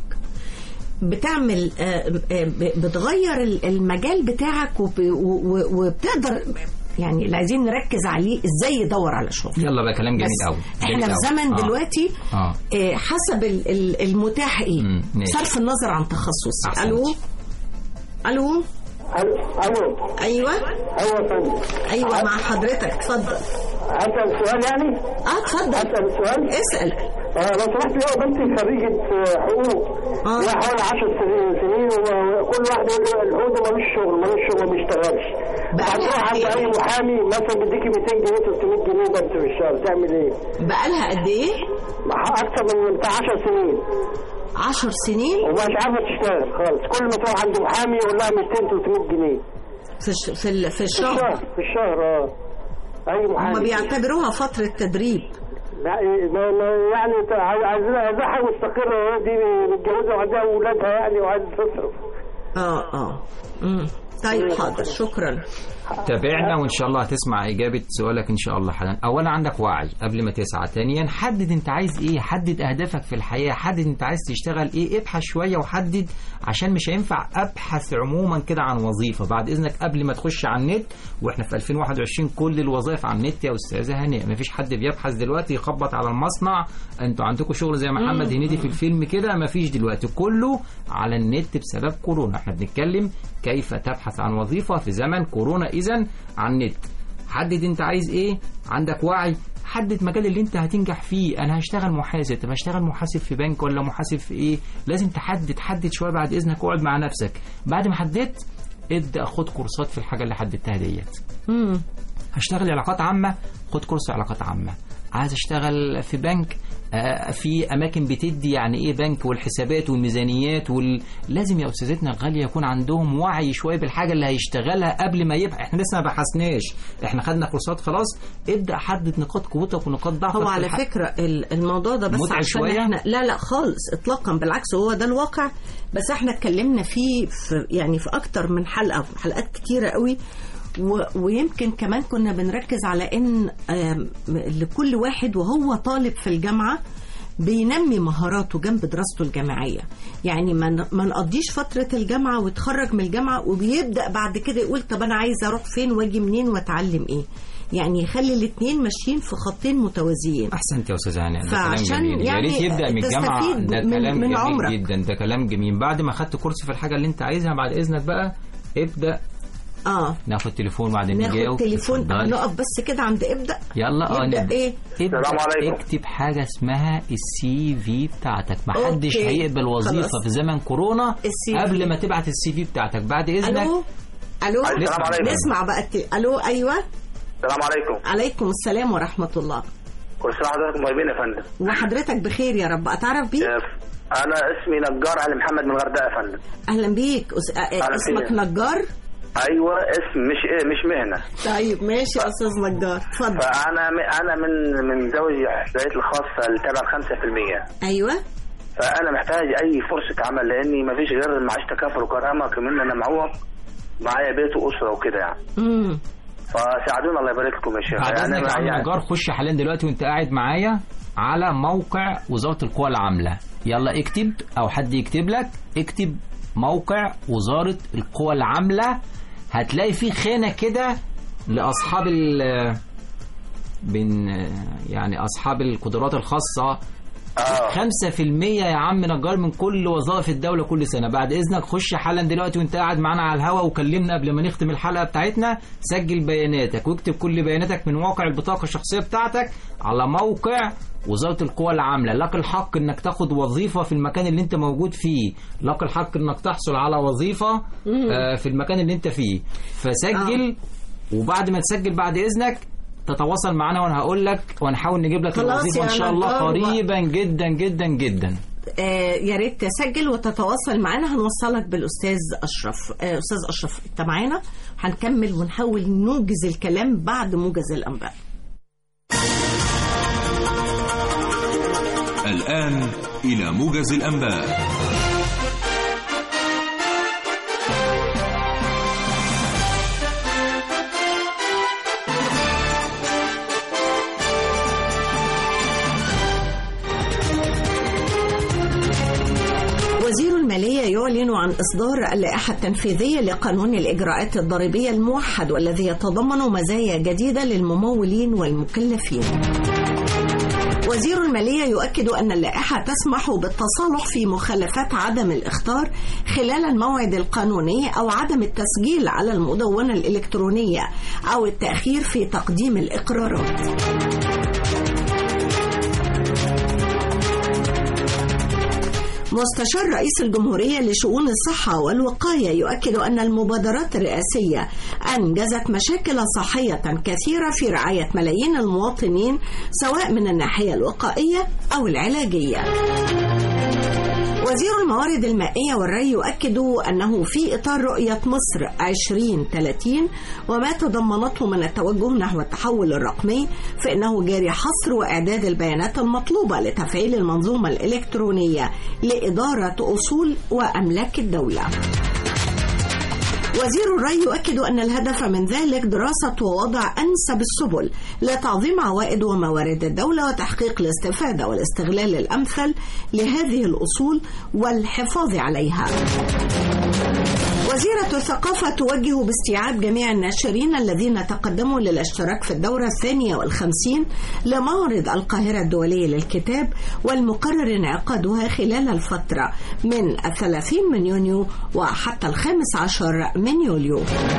بتعمل آه، آه، ب- بتغير ال- المجال بتاعك وب- و- و- وبتقدر يعني اللي عايزين نركز عليه ازاي يدور على شغل يلا بقى كلام جميل بس قوي احنا في زمن دلوقتي اه آه، حسب ال- ال- المتاح ايه ماشي. صرف النظر عن تخصصي أحسنت. الو الو الو ايوه ايوه يا فندم ايوه مع حضرتك اتفضل اسال سؤال يعني؟ اه اتفضل اسال سؤال؟ اسال آه لو سمحت لي بنتي خريجة آه، حقوق لها حوالي 10 سنين سنين وكل واحد يقول لي الحقوق ده ملوش شغل ملوش شغل ما بيشتغلش هتروح عند اي محامي مثلا بيديكي 200 جنيه 300 جنيه بس في الشهر تعمل ايه؟ بقالها قد ايه؟ اكتر من بتاع 10 سنين 10 سنين ومش عارفه تشتغل خالص كل ما تروح عند محامي يقول لها 200 300 جنيه في الش... في, ال... في في الشهر الشهر في الشهر اه اي محامي هم بيعتبروها فترة تدريب لا ما ما يعني ت- عايز- عايزين عايزين حاجه مستقره دي متجوزه وعندها اولادها يعني وعايزه تصرف اه اه مم. طيب حاضر شكرا تابعنا وان شاء الله هتسمع اجابه سؤالك ان شاء الله حالا اولا عندك وعي قبل ما تسعى ثانيا حدد انت عايز ايه حدد اهدافك في الحياه حدد انت عايز تشتغل ايه ابحث شويه وحدد عشان مش هينفع ابحث عموما كده عن وظيفه بعد اذنك قبل ما تخش على النت واحنا في 2021 كل الوظائف على النت يا استاذه هانئه مفيش حد بيبحث دلوقتي يخبط على المصنع انتوا عندكم شغل زي محمد مم. هنيدي في الفيلم كده مفيش دلوقتي كله على النت بسبب كورونا احنا بنتكلم كيف تبحث عن وظيفة في زمن كورونا اذا عن النت حدد انت عايز ايه عندك وعي حدد مجال اللي انت هتنجح فيه انا هشتغل محاسب طب هشتغل محاسب في بنك ولا محاسب في ايه لازم تحدد حدد شويه بعد اذنك اقعد مع نفسك بعد ما حددت ابدا خد كورسات في الحاجه اللي حددتها ديت مم. هشتغل علاقات عامة خد كورس علاقات عامة عايز اشتغل في بنك آه، في اماكن بتدي يعني ايه بنك والحسابات والميزانيات وال... لازم يا استاذتنا الغاليه يكون عندهم وعي شويه بالحاجه اللي هيشتغلها قبل ما يبقى احنا لسه ما بحثناش احنا خدنا كورسات خلاص ابدا حدد نقاط قوتك ونقاط ضعفك هو في على الح- فكرة ال- الموضوع ده بس متعب عشان شوية؟ احنا لا لا خالص اطلاقا بالعكس هو ده الواقع بس احنا اتكلمنا فيه في يعني في اكتر من حلقة في حلقات كتيرة قوي و ويمكن كمان كنا بنركز على ان آم، لكل واحد وهو طالب في الجامعة بينمي مهاراته جنب دراسته الجامعية يعني ما ن- ما نقضيش فترة الجامعة ويتخرج من الجامعة وبيبدأ بعد كده يقول طب أنا عايز أروح فين وأجي منين وأتعلم إيه يعني يخلي الاثنين ماشيين في خطين متوازيين احسنت يا استاذ هانئ ده كلام فعشان جميل يا يعني ريت يبدا من الجامعه تستفيد ده من- كلام من جميل عمرك. جدا ده كلام جميل بعد ما خدت كورس في الحاجه اللي انت عايزها بعد اذنك بقى ابدا اه ناخد تليفون بعدين ناخد نجاوب تليفون اتفضلي. نقف بس كده عند ابدأ يلا اه يبدأ نبدأ. ايه ابدأ السلام عليكم. اكتب حاجة اسمها السي في بتاعتك محدش أوكي. هيقبل وظيفة خلاص. في زمن كورونا السي قبل في. ما تبعت السي في بتاعتك بعد اذنك الو الو السلام عليكم. نسمع بقى الت... الو ايوه السلام عليكم عليكم السلام ورحمة الله كل سنه وحضراتكم طيبين يا فندم وحضرتك بخير يا رب اتعرف بيك انا اسمي نجار علي محمد من الغردقه يا فندم اهلا بيك أس... آه، أهلا اسمك فيك. نجار ايوه اسم مش ايه مش مهنه طيب ماشي يا استاذ نجار اتفضل فانا انا من من زوجي حسابات الخاصه اللي تبع 5% ايوه فانا محتاج اي فرصه عمل لاني ما فيش غير معيش تكافل وكرامه كمان انا معوق معايا بيت واسره وكده يعني امم فساعدونا الله يبارك لكم يا شيخ بعد يعني اذنك يا أنا عم نجار خش حاليا دلوقتي وانت قاعد معايا على موقع وزارة القوى العاملة يلا اكتب او حد يكتب لك اكتب موقع وزارة القوى العاملة هتلاقي فيه خانة كده لأصحاب ال بين يعني أصحاب القدرات الخاصة خمسة في المية يا عم نجار من كل وظائف الدولة كل سنة بعد إذنك خش حالا دلوقتي وانت قاعد معانا على الهوا وكلمنا قبل ما نختم الحلقة بتاعتنا سجل بياناتك واكتب كل بياناتك من واقع البطاقة الشخصية بتاعتك على موقع وزارة القوى العاملة لك الحق انك تاخد وظيفة في المكان اللي انت موجود فيه لك الحق انك تحصل على وظيفة مم. آه، في المكان اللي انت فيه فسجل وبعد ما تسجل بعد اذنك تتواصل معنا وانا هقول لك وهنحاول نجيب لك خلاص الوظيفه يا ان شاء الله نجار و- قريبا جدا جدا جدا آه، يا ريت تسجل وتتواصل معانا هنوصلك بالاستاذ اشرف آه، استاذ اشرف انت معانا هنكمل ونحاول نوجز الكلام بعد موجز الانباء الآن إلى موجز الأنباء وزير المالية يعلن عن إصدار اللائحة التنفيذية لقانون الإجراءات الضريبية الموحد والذي يتضمن مزايا جديدة للممولين والمكلفين. وزير المالية يؤكد أن اللائحة تسمح بالتصالح في مخالفات عدم الإخطار خلال الموعد القانوني أو عدم التسجيل على المدونة الإلكترونية أو التأخير في تقديم الإقرارات. مستشار رئيس الجمهورية لشؤون الصحة والوقاية يؤكد أن المبادرات الرئاسية أنجزت مشاكل صحية كثيرة في رعاية ملايين المواطنين سواء من الناحية الوقائية أو العلاجية. وزير الموارد المائية والري يؤكد أنه في إطار رؤية مصر 2030 وما تضمنته من التوجه نحو التحول الرقمي فإنه جاري حصر وإعداد البيانات المطلوبة لتفعيل المنظومة الإلكترونية لإدارة أصول وأملاك الدولة. وزير الري يؤكد أن الهدف من ذلك دراسة ووضع أنسب السبل لتعظيم عوائد وموارد الدولة وتحقيق الاستفادة والاستغلال الأمثل لهذه الأصول والحفاظ عليها. وزيرة الثقافة توجه باستيعاب جميع الناشرين الذين تقدموا للاشتراك في الدورة الثانية والخمسين لمعرض القاهرة الدولي للكتاب والمقرر انعقادها خلال الفترة من الثلاثين من يونيو وحتى الخامس عشر من يوليو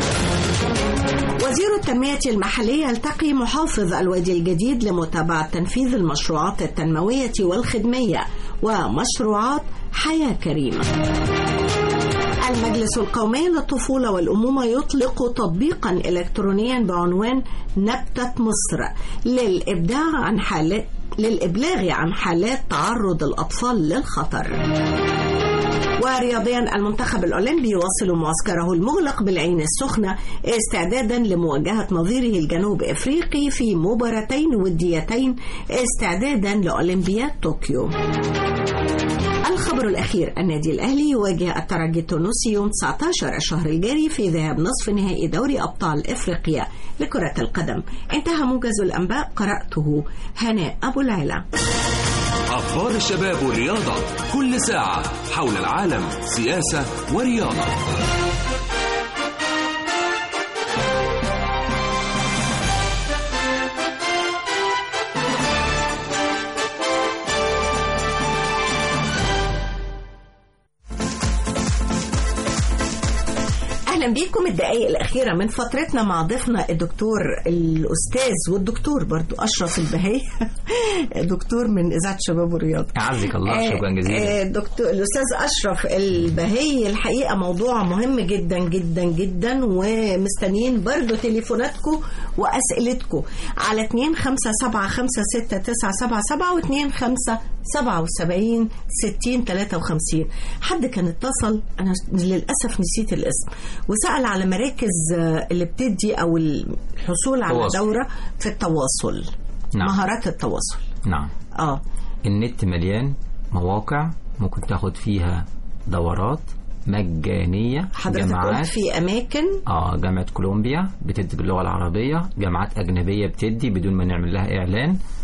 وزير التنمية المحلية يلتقي محافظ الوادي الجديد لمتابعة تنفيذ المشروعات التنموية والخدمية ومشروعات حياة كريمة المجلس القومي للطفولة والأمومة يطلق تطبيقا إلكترونيا بعنوان نبتة مصر للإبداع عن حالات للإبلاغ عن حالات تعرض الأطفال للخطر ورياضيا المنتخب الأولمبي يواصل معسكره المغلق بالعين السخنة استعدادا لمواجهة نظيره الجنوب إفريقي في مباراتين وديتين استعدادا لأولمبياد طوكيو الخبر الأخير النادي الأهلي يواجه الترجي التونسي يوم 19 الشهر الجاري في ذهاب نصف نهائي دوري أبطال إفريقيا لكرة القدم انتهى موجز الأنباء قرأته هناء أبو العلا أخبار الشباب والرياضة كل ساعة حول العالم سياسة ورياضة اهلا بيكم الدقائق الاخيره من فترتنا مع ضيفنا الدكتور الاستاذ والدكتور برضو اشرف البهي دكتور من اذاعه شباب والرياضه أعزك الله شكرا جزيلا الدكتور الاستاذ اشرف البهي الحقيقه موضوع مهم جدا جدا جدا ومستنيين برضو تليفوناتكم واسئلتكم على 2 5 7 5 6 9 7 7 و 2 5 77 60 53 حد كان اتصل انا للاسف نسيت الاسم وسال على مراكز آه، اللي بتدي او الحصول على تواصل. دوره في التواصل نعم. مهارات التواصل نعم اه النت مليان مواقع ممكن تاخد فيها دورات مجانية حضرتك قلت في اماكن اه جامعة كولومبيا بتدي باللغة العربية جامعات أجنبية بتدي بدون ما نعمل لها إعلان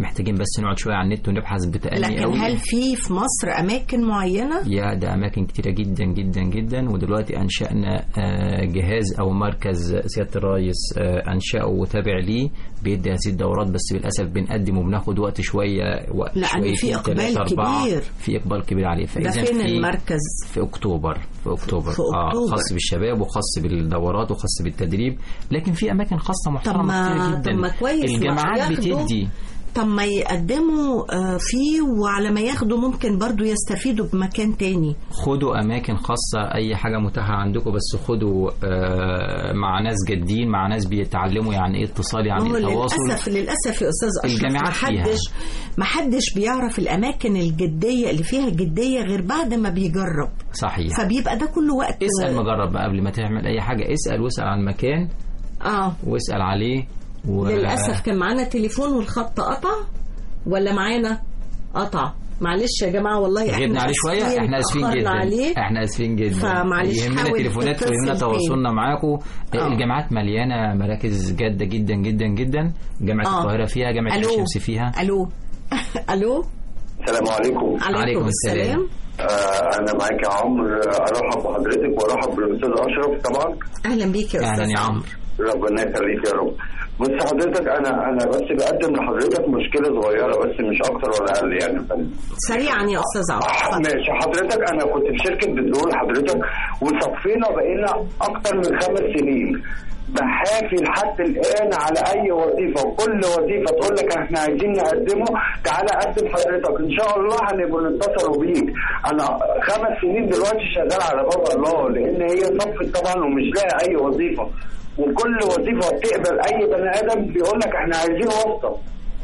محتاجين بس نقعد شويه على النت ونبحث بتأني لكن قوي هل في في مصر اماكن معينه يا ده أماكن كتيرة جدا جدا جدا ودلوقتي أنشأنا آه، جهاز أو مركز سيادة الرئيس آه، أنشأه وتابع ليه بيدي هذه الدورات بس للأسف بنقدم وبناخد وقت شوية وقت لأن شويتين في إقبال تلاتة أربعة كبير. في إقبال كبير عليه ده فإذا فين في المركز في أكتوبر في أكتوبر, في آه أكتوبر. خاص بالشباب وخاص بالدورات وخاص بالتدريب لكن في أماكن خاصة طب محترمة ما كتير جدا طب ما كويس ما الجامعات ياخدوا- بتدي طب ما يقدموا آه، فيه وعلى ما ياخدوا ممكن برضو يستفيدوا بمكان تاني خدوا اماكن خاصه اي حاجه متاحه عندكم بس خدوا آه، مع ناس جادين مع ناس بيتعلموا يعني ايه اتصال يعني هو ايه تواصل للاسف للاسف يا استاذ اشرف الجامعات فيها. محدش محدش بيعرف الاماكن الجديه اللي فيها جديه غير بعد ما بيجرب صحيح فبيبقى ده كله وقت اسال مجرب بقى قبل ما تعمل اي حاجه اسال واسال عن المكان اه واسال عليه و... للاسف كان معانا تليفون والخط قطع ولا معانا قطع معلش يا جماعه والله احنا غبنا عليه شويه آسفين، احنا اسفين اتأخرنا جدا عليه احنا اسفين جدا فمعلش يهمنا حاول تليفونات تتصل ويهمنا تاني. تواصلنا معاكم آه. الجامعات مليانه مراكز جاده جدا جدا جدا جامعه آه. القاهره فيها جامعه ألو. الشمس فيها الو الو السلام عليكم عليكم السلام. آه انا معاك يا عمرو آه، ارحب بحضرتك وارحب بالاستاذ اشرف طبعا اهلا بيك يا استاذ اهلا يا عمرو ربنا يخليك يا رب بص حضرتك انا انا بس بقدم لحضرتك مشكله صغيره بس مش اكتر ولا اقل يعني يا فندم. سريعا يا استاذ عمرو ماشي حضرتك انا كنت في شركه بترول حضرتك وصفينا بقينا اكتر من خمس سنين بحافي لحد الان على اي وظيفه وكل وظيفه تقول لك احنا عايزين نقدمه تعالى قدم حضرتك ان شاء الله هنبقى نتصلوا بيك انا خمس سنين دلوقتي شغال على باب الله لان هي صفت طبعا ومش لاقي اي وظيفه وكل وظيفه بتقبل اي بني ادم بيقول لك احنا عايزين واسطه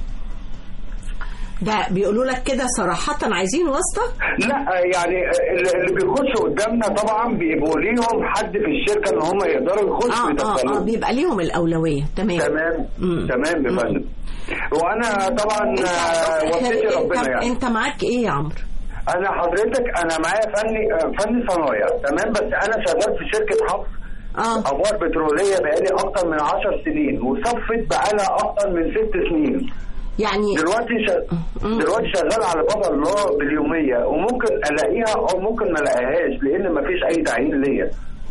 ده بيقولوا لك كده صراحة عايزين واسطة؟ لا يعني اللي اللي بيخشوا قدامنا طبعا بيبقوا ليهم حد في الشركه ان هم يقدروا يخشوا اه اه اه يدخلوه بيبقى ليهم الأولوية تمام تمام تمام يا فندم وانا طبعا آه، وصيتي طب ربنا يعني انت معاك ايه يا عمرو؟ انا حضرتك انا معايا فني آه، فني صنايع تمام بس انا شغال في شركه حفظ اه ابواب بتروليه بقالي اكتر من 10 سنين وصفت بقالها اكتر من ست سنين يعني دلوقتي ش... دلوقتي شغال على باب الله باليوميه وممكن الاقيها او ممكن ما الاقيهاش لان ما فيش اي تعيين ليا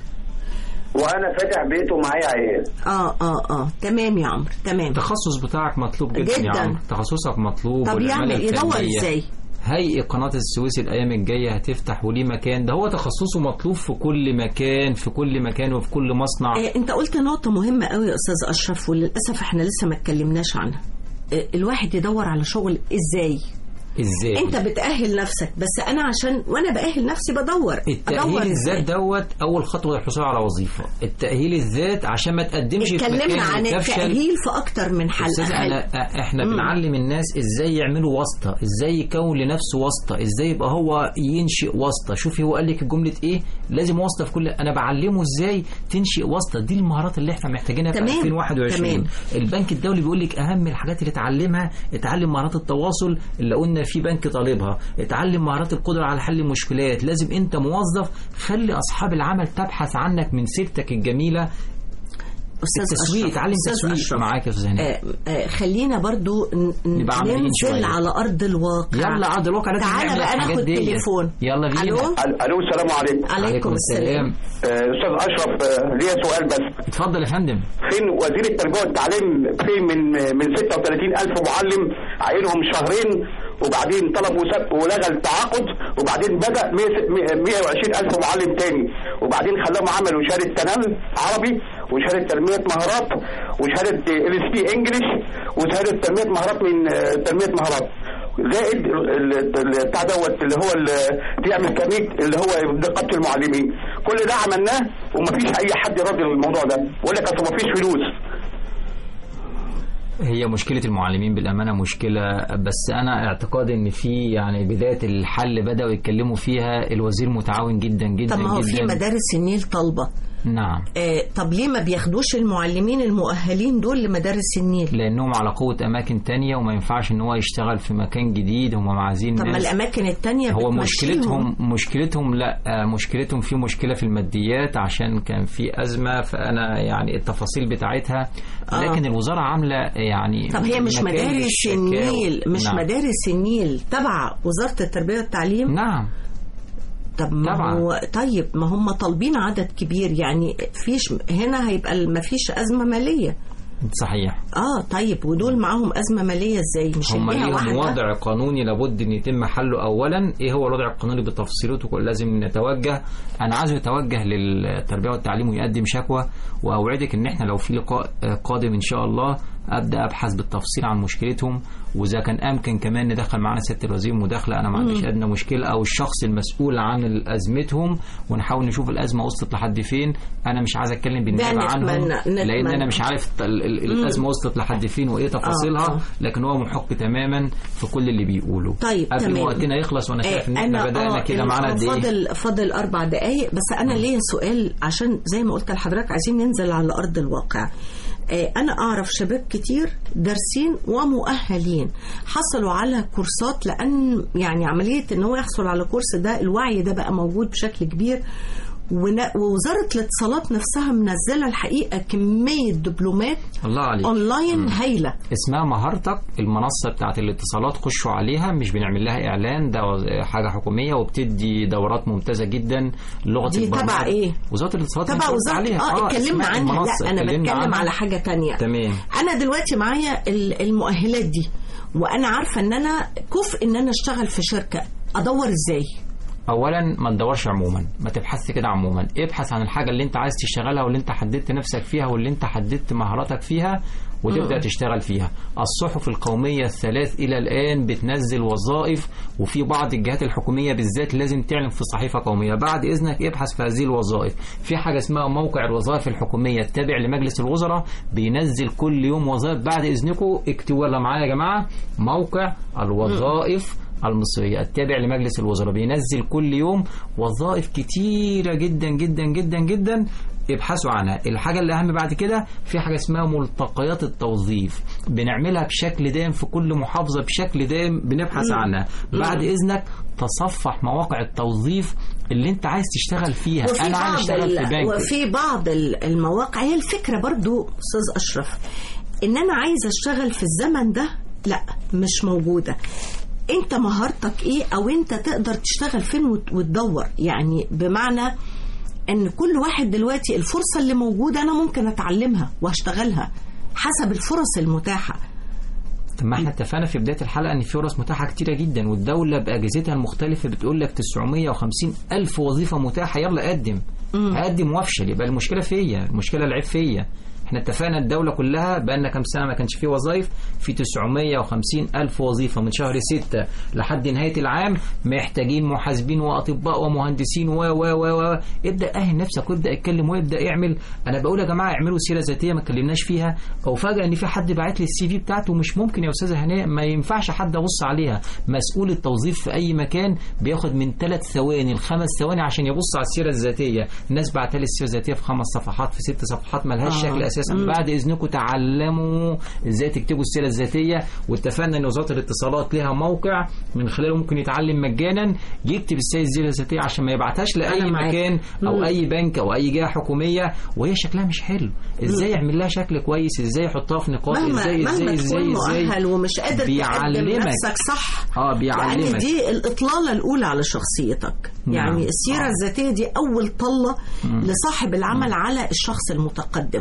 وانا فاتح بيت ومعايا عيال اه اه اه تمام يا عمرو تمام التخصص بتاعك مطلوب جدا, جداً. يا عمرو تخصصك مطلوب طب والعمالة يعمل يدور الفنية. ازاي؟ هيئة قناة السويس الأيام الجاية هتفتح وليه مكان ده هو تخصصه مطلوب في كل مكان في كل مكان وفي كل مصنع آه انت قلت نقطة مهمة قوي يا استاذ اشرف وللاسف احنا لسه ما اتكلمناش عنها آه الواحد يدور على شغل ازاي؟ ازاي انت بتأهل نفسك بس انا عشان وانا بأهل نفسي بدور التأهيل الذات دوت أول خطوة للحصول على وظيفة التأهيل الذات عشان ما تقدمش في اتكلمنا مكان عن وتفشل. التأهيل في اكتر من حلقة أستاذ أنا احنا مم. بنعلم الناس ازاي يعملوا واسطة ازاي يكون لنفسه واسطة ازاي يبقى هو ينشئ واسطة شوفي هو قال لك جملة ايه لازم واسطة في كل انا بعلمه ازاي تنشئ واسطة دي المهارات اللي احنا محتاجينها في تمام. 2021 تمام. البنك الدولي بيقول لك اهم الحاجات اللي اتعلمها اتعلم مهارات التواصل اللي قلنا في بنك طالبها اتعلم مهارات القدرة على حل المشكلات لازم انت موظف خلي اصحاب العمل تبحث عنك من سيرتك الجميلة استاذ التسويق أشرف، اتعلم أستاذ تسويق أشرف. معاك يا استاذ هاني آه آه خلينا برضو ن- ن- نبقى عمليين ننزل شوية. على ارض الواقع يلا ارض الواقع لازم تعالى نعمل بقى الحاجات ناخد ديت. تليفون يلا بينا الو الو السلام عليكم عليكم السلام آه، استاذ اشرف آه، ليا سؤال بس اتفضل يا فندم فين وزير التربيه والتعليم فين من من 36 الف معلم عينهم شهرين وبعدين طلبوا سب ولغى التعاقد وبعدين بدا 120 الف معلم تاني وبعدين خلاهم عملوا شهاده تنال عربي وشهاده تنميه مهارات وشهاده ال اس بي انجلش وشهاده تنميه مهارات من آه، تنميه مهارات زائد ال- ال- بتاع دوت اللي هو ال- بيعمل كميت اللي هو نقابه المعلمين كل ده عملناه ومفيش اي حد راضي بالموضوع ده يقول لك اصل مفيش فلوس هي مشكلة المعلمين بالأمانة مشكلة بس أنا اعتقادي إن في يعني بداية الحل بدأوا يتكلموا فيها الوزير متعاون جدا جدا طب ما هو في جدا مدارس النيل طالبة نعم آه طب ليه ما بياخدوش المعلمين المؤهلين دول لمدارس النيل لانهم على قوه اماكن تانية وما ينفعش ان هو يشتغل في مكان جديد هم عايزين طب ما ناس الاماكن التانية هو بتمشيهم. مشكلتهم مشكلتهم لا آه، مشكلتهم في مشكله في الماديات عشان كان في ازمه فانا يعني التفاصيل بتاعتها آه. لكن الوزاره عامله يعني طب هي مش مكان مدارس للشكاوى. النيل مش نعم. مدارس النيل تبع وزارة التربية والتعليم نعم طب ما طبعاً. هو طيب ما هم طالبين عدد كبير يعني فيش هنا هيبقى ما فيش أزمة مالية صحيح اه طيب ودول معاهم أزمة مالية ازاي مش هم الجهة ليهم واحدة وضع قانوني لابد ان يتم حله اولا ايه هو الوضع القانوني بتفصيلته كل لازم نتوجه انا عايزه يتوجه للتربيه والتعليم ويقدم شكوى واوعدك ان احنا لو في لقاء آه، قادم ان شاء الله ابدا ابحث بالتفصيل عن مشكلتهم واذا كان امكن كمان ندخل معانا سياده الوزير مداخله انا ما عنديش مم. ادنى مشكله او الشخص المسؤول عن ازمتهم ونحاول نشوف الازمه وصلت لحد فين انا مش عايز اتكلم بالنيابه نتمنى- عنهم لان نتمنى. انا مش عارف ال- ال- مم. الازمه وصلت لحد فين وايه تفاصيلها آه، آه. لكن هو محق تماما في كل اللي بيقوله طيب قبل تمام. ما وقتنا يخلص وانا شايف ان آه، احنا بدانا آه، كده آه، معانا قد ايه فاضل فاضل اربع دقائق بس انا ليا سؤال عشان زي ما قلت لحضرتك عايزين ننزل على ارض الواقع آه، انا اعرف شباب كتير دارسين ومؤهلين حصلوا على كورسات لان يعني عمليه ان هو يحصل على كورس ده الوعي ده بقى موجود بشكل كبير ون- ووزاره الاتصالات نفسها منزله الحقيقه كميه دبلومات الله عليك اونلاين مم. هايله اسمها مهارتك المنصة بتاعت الاتصالات خشوا عليها مش بنعمل لها إعلان ده حاجة حكومية وبتدي دورات ممتازة جدا لغة دي البرمجة تبع إيه؟ وزارة الاتصالات تبع أنت قلت وزاره عليها. اه اتكلمنا اسمها عنها المنصة. لا انا اتكلمنا بتكلم عنها. على حاجه تانية تمام انا دلوقتي معايا ال- المؤهلات دي وانا عارفه ان انا كفء ان انا اشتغل في شركه ادور ازاي اولا ما تدورش عموما ما تبحثش كده عموما ابحث عن الحاجه اللي انت عايز تشتغلها واللي انت حددت نفسك فيها واللي انت حددت مهاراتك فيها وتبدا مم. تشتغل فيها الصحف القوميه الثلاث الى الان بتنزل وظائف وفي بعض الجهات الحكوميه بالذات لازم تعلن في صحيفه قوميه بعد اذنك ابحث في هذه الوظائف في حاجه اسمها موقع الوظائف الحكوميه التابع لمجلس الوزراء بينزل كل يوم وظائف بعد اذنكم اكتبوا يلا معايا يا جماعه موقع الوظائف المصرية التابع لمجلس الوزراء بينزل كل يوم وظائف كتيرة جدا جدا جدا جدا ابحثوا عنها الحاجة اللي أهم بعد كده في حاجة اسمها ملتقيات التوظيف بنعملها بشكل دائم في كل محافظة بشكل دائم بنبحث مم. عنها مم. بعد إذنك تصفح مواقع التوظيف اللي انت عايز تشتغل فيها وفي انا عايز بعض اشتغل في ال- بنك وفي بعض ال- المواقع هي الفكره برضو استاذ اشرف ان انا عايزه اشتغل في الزمن ده لا مش موجوده انت مهارتك ايه او انت تقدر تشتغل فين وت- وتدور يعني بمعنى ان كل واحد دلوقتي الفرصه اللي موجوده انا ممكن اتعلمها واشتغلها حسب الفرص المتاحه طب ما احنا اتفقنا في بدايه الحلقه ان في فرص متاحه كتيره جدا والدوله باجهزتها المختلفه بتقول لك 950 الف وظيفه متاحه يلا قدم هقدم وافشل يبقى المشكله فيا المشكله العيب فيا احنا اتفقنا الدولة كلها بقالنا كام سنة ما كانش فيه وظائف في 950 ألف وظيفة من شهر 6 لحد نهاية العام محتاجين محاسبين وأطباء ومهندسين و و و و ابدأ أهل نفسك وابدأ اتكلم وابدأ اعمل أنا بقول يا جماعة اعملوا سيرة ذاتية ما اتكلمناش فيها أو فجأة إن في حد باعت لي السي في بتاعته مش ممكن يا أستاذة هناء ما ينفعش حد أبص عليها مسؤول التوظيف في أي مكان بياخد من ثلاث ثواني لخمس ثواني عشان يبص على السيرة الذاتية الناس بعت لي السيرة الذاتية في خمس صفحات في ست صفحات ملهاش آه. شكل اساسا مم. بعد اذنكم تعلموا ازاي تكتبوا السيره الذاتيه واتفقنا ان وزاره الاتصالات لها موقع من خلاله ممكن يتعلم مجانا يكتب ازاي السيره الذاتيه عشان ما يبعتهاش لاي أنا معاك. مكان او مم. اي بنك او اي جهه حكوميه وهي شكلها مش حلو ازاي يعمل لها شكل كويس ازاي يحطها في نقاط مهما ازاي ازاي مهما ازاي تكون ازاي مؤهل ومش قادر تقدم بيعلمك. نفسك صح اه يعني بيعلمك دي الإطلالة الأولى على شخصيتك نعم. يعني السيرة آه. الذاتية دي أول طلة مم. لصاحب العمل على الشخص المتقدم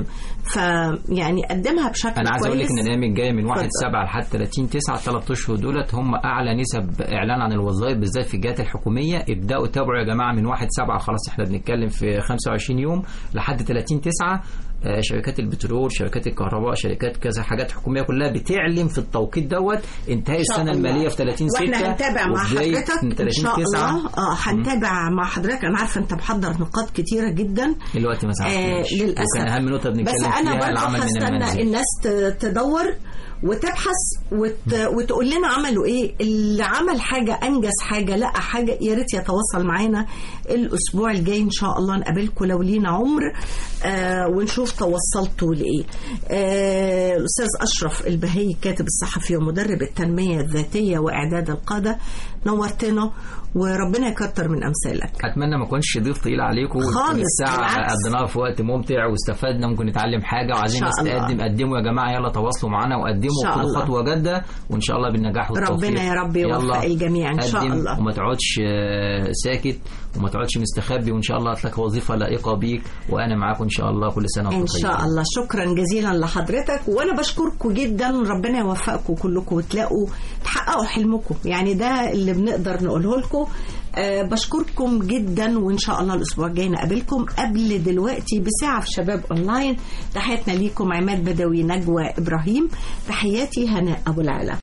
فيعني قدمها بشكل انا عايز اقول لك كويس ان الايام الجايه من 1 اتفضل. 7 لحد 30 9 ثلاث اشهر دولت هم اعلى نسب اعلان عن الوظائف بالذات في الجهات الحكوميه ابداوا تابعوا يا جماعه من 1 7 خلاص احنا بنتكلم في 25 يوم لحد 30 9 آه، شركات البترول شركات الكهرباء شركات كذا حاجات حكوميه كلها بتعلن في التوقيت دوت انتهاء إن شاء السنه الله. الماليه في 30 6 واحنا هنتابع مع حضرتك ان 30 شاء 9 الله اه هنتابع مع حضرتك انا عارفه انت محضر نقاط كتيره جدا الوقت ما ساعدناش آه للاسف وكان اهم نقطه بنتكلم بس انا فيها برضه العمل من هستنى المنزل الناس ت- تدور وتبحث وت... وتقول لنا عملوا ايه اللي عمل حاجه انجز حاجه لقى حاجه يا ريت يتواصل معانا الاسبوع الجاي ان شاء الله نقابلكم لو لينا عمر آه ونشوف توصلتوا لايه آه الاستاذ اشرف البهي كاتب الصحفي ومدرب التنميه الذاتيه واعداد القاده نورتنا وربنا يكتر من امثالك اتمنى ما اكونش ضيف تقيل عليكم خالص، الساعه بالعكس. قضيناها في وقت ممتع واستفدنا ممكن نتعلم حاجه وعايزين إن شاء الله. نستقدم قدموا يا جماعه يلا تواصلوا معانا إن وقدموا شاء كل الله. خطوه جاده وان شاء الله بالنجاح والتوفيق ربنا يا رب يوفق يلا الجميع إن شاء قدم الله. وما تقعدش آه، ساكت وما تقعدش مستخبي وان شاء الله هتلاقي وظيفه لائقه بيك وانا معاكم ان شاء الله كل سنه وانتم ان طيبين. شاء الله شكرا جزيلا لحضرتك وانا بشكركم جدا ربنا يوفقكم كلكم وتلاقوا تحققوا حلمكم يعني ده اللي بنقدر نقوله لكم أه بشكركم جدا وان شاء الله الاسبوع الجاي نقابلكم قبل دلوقتي بساعه في شباب اونلاين تحياتنا ليكم عماد بدوي نجوى ابراهيم تحياتي هناء ابو العلا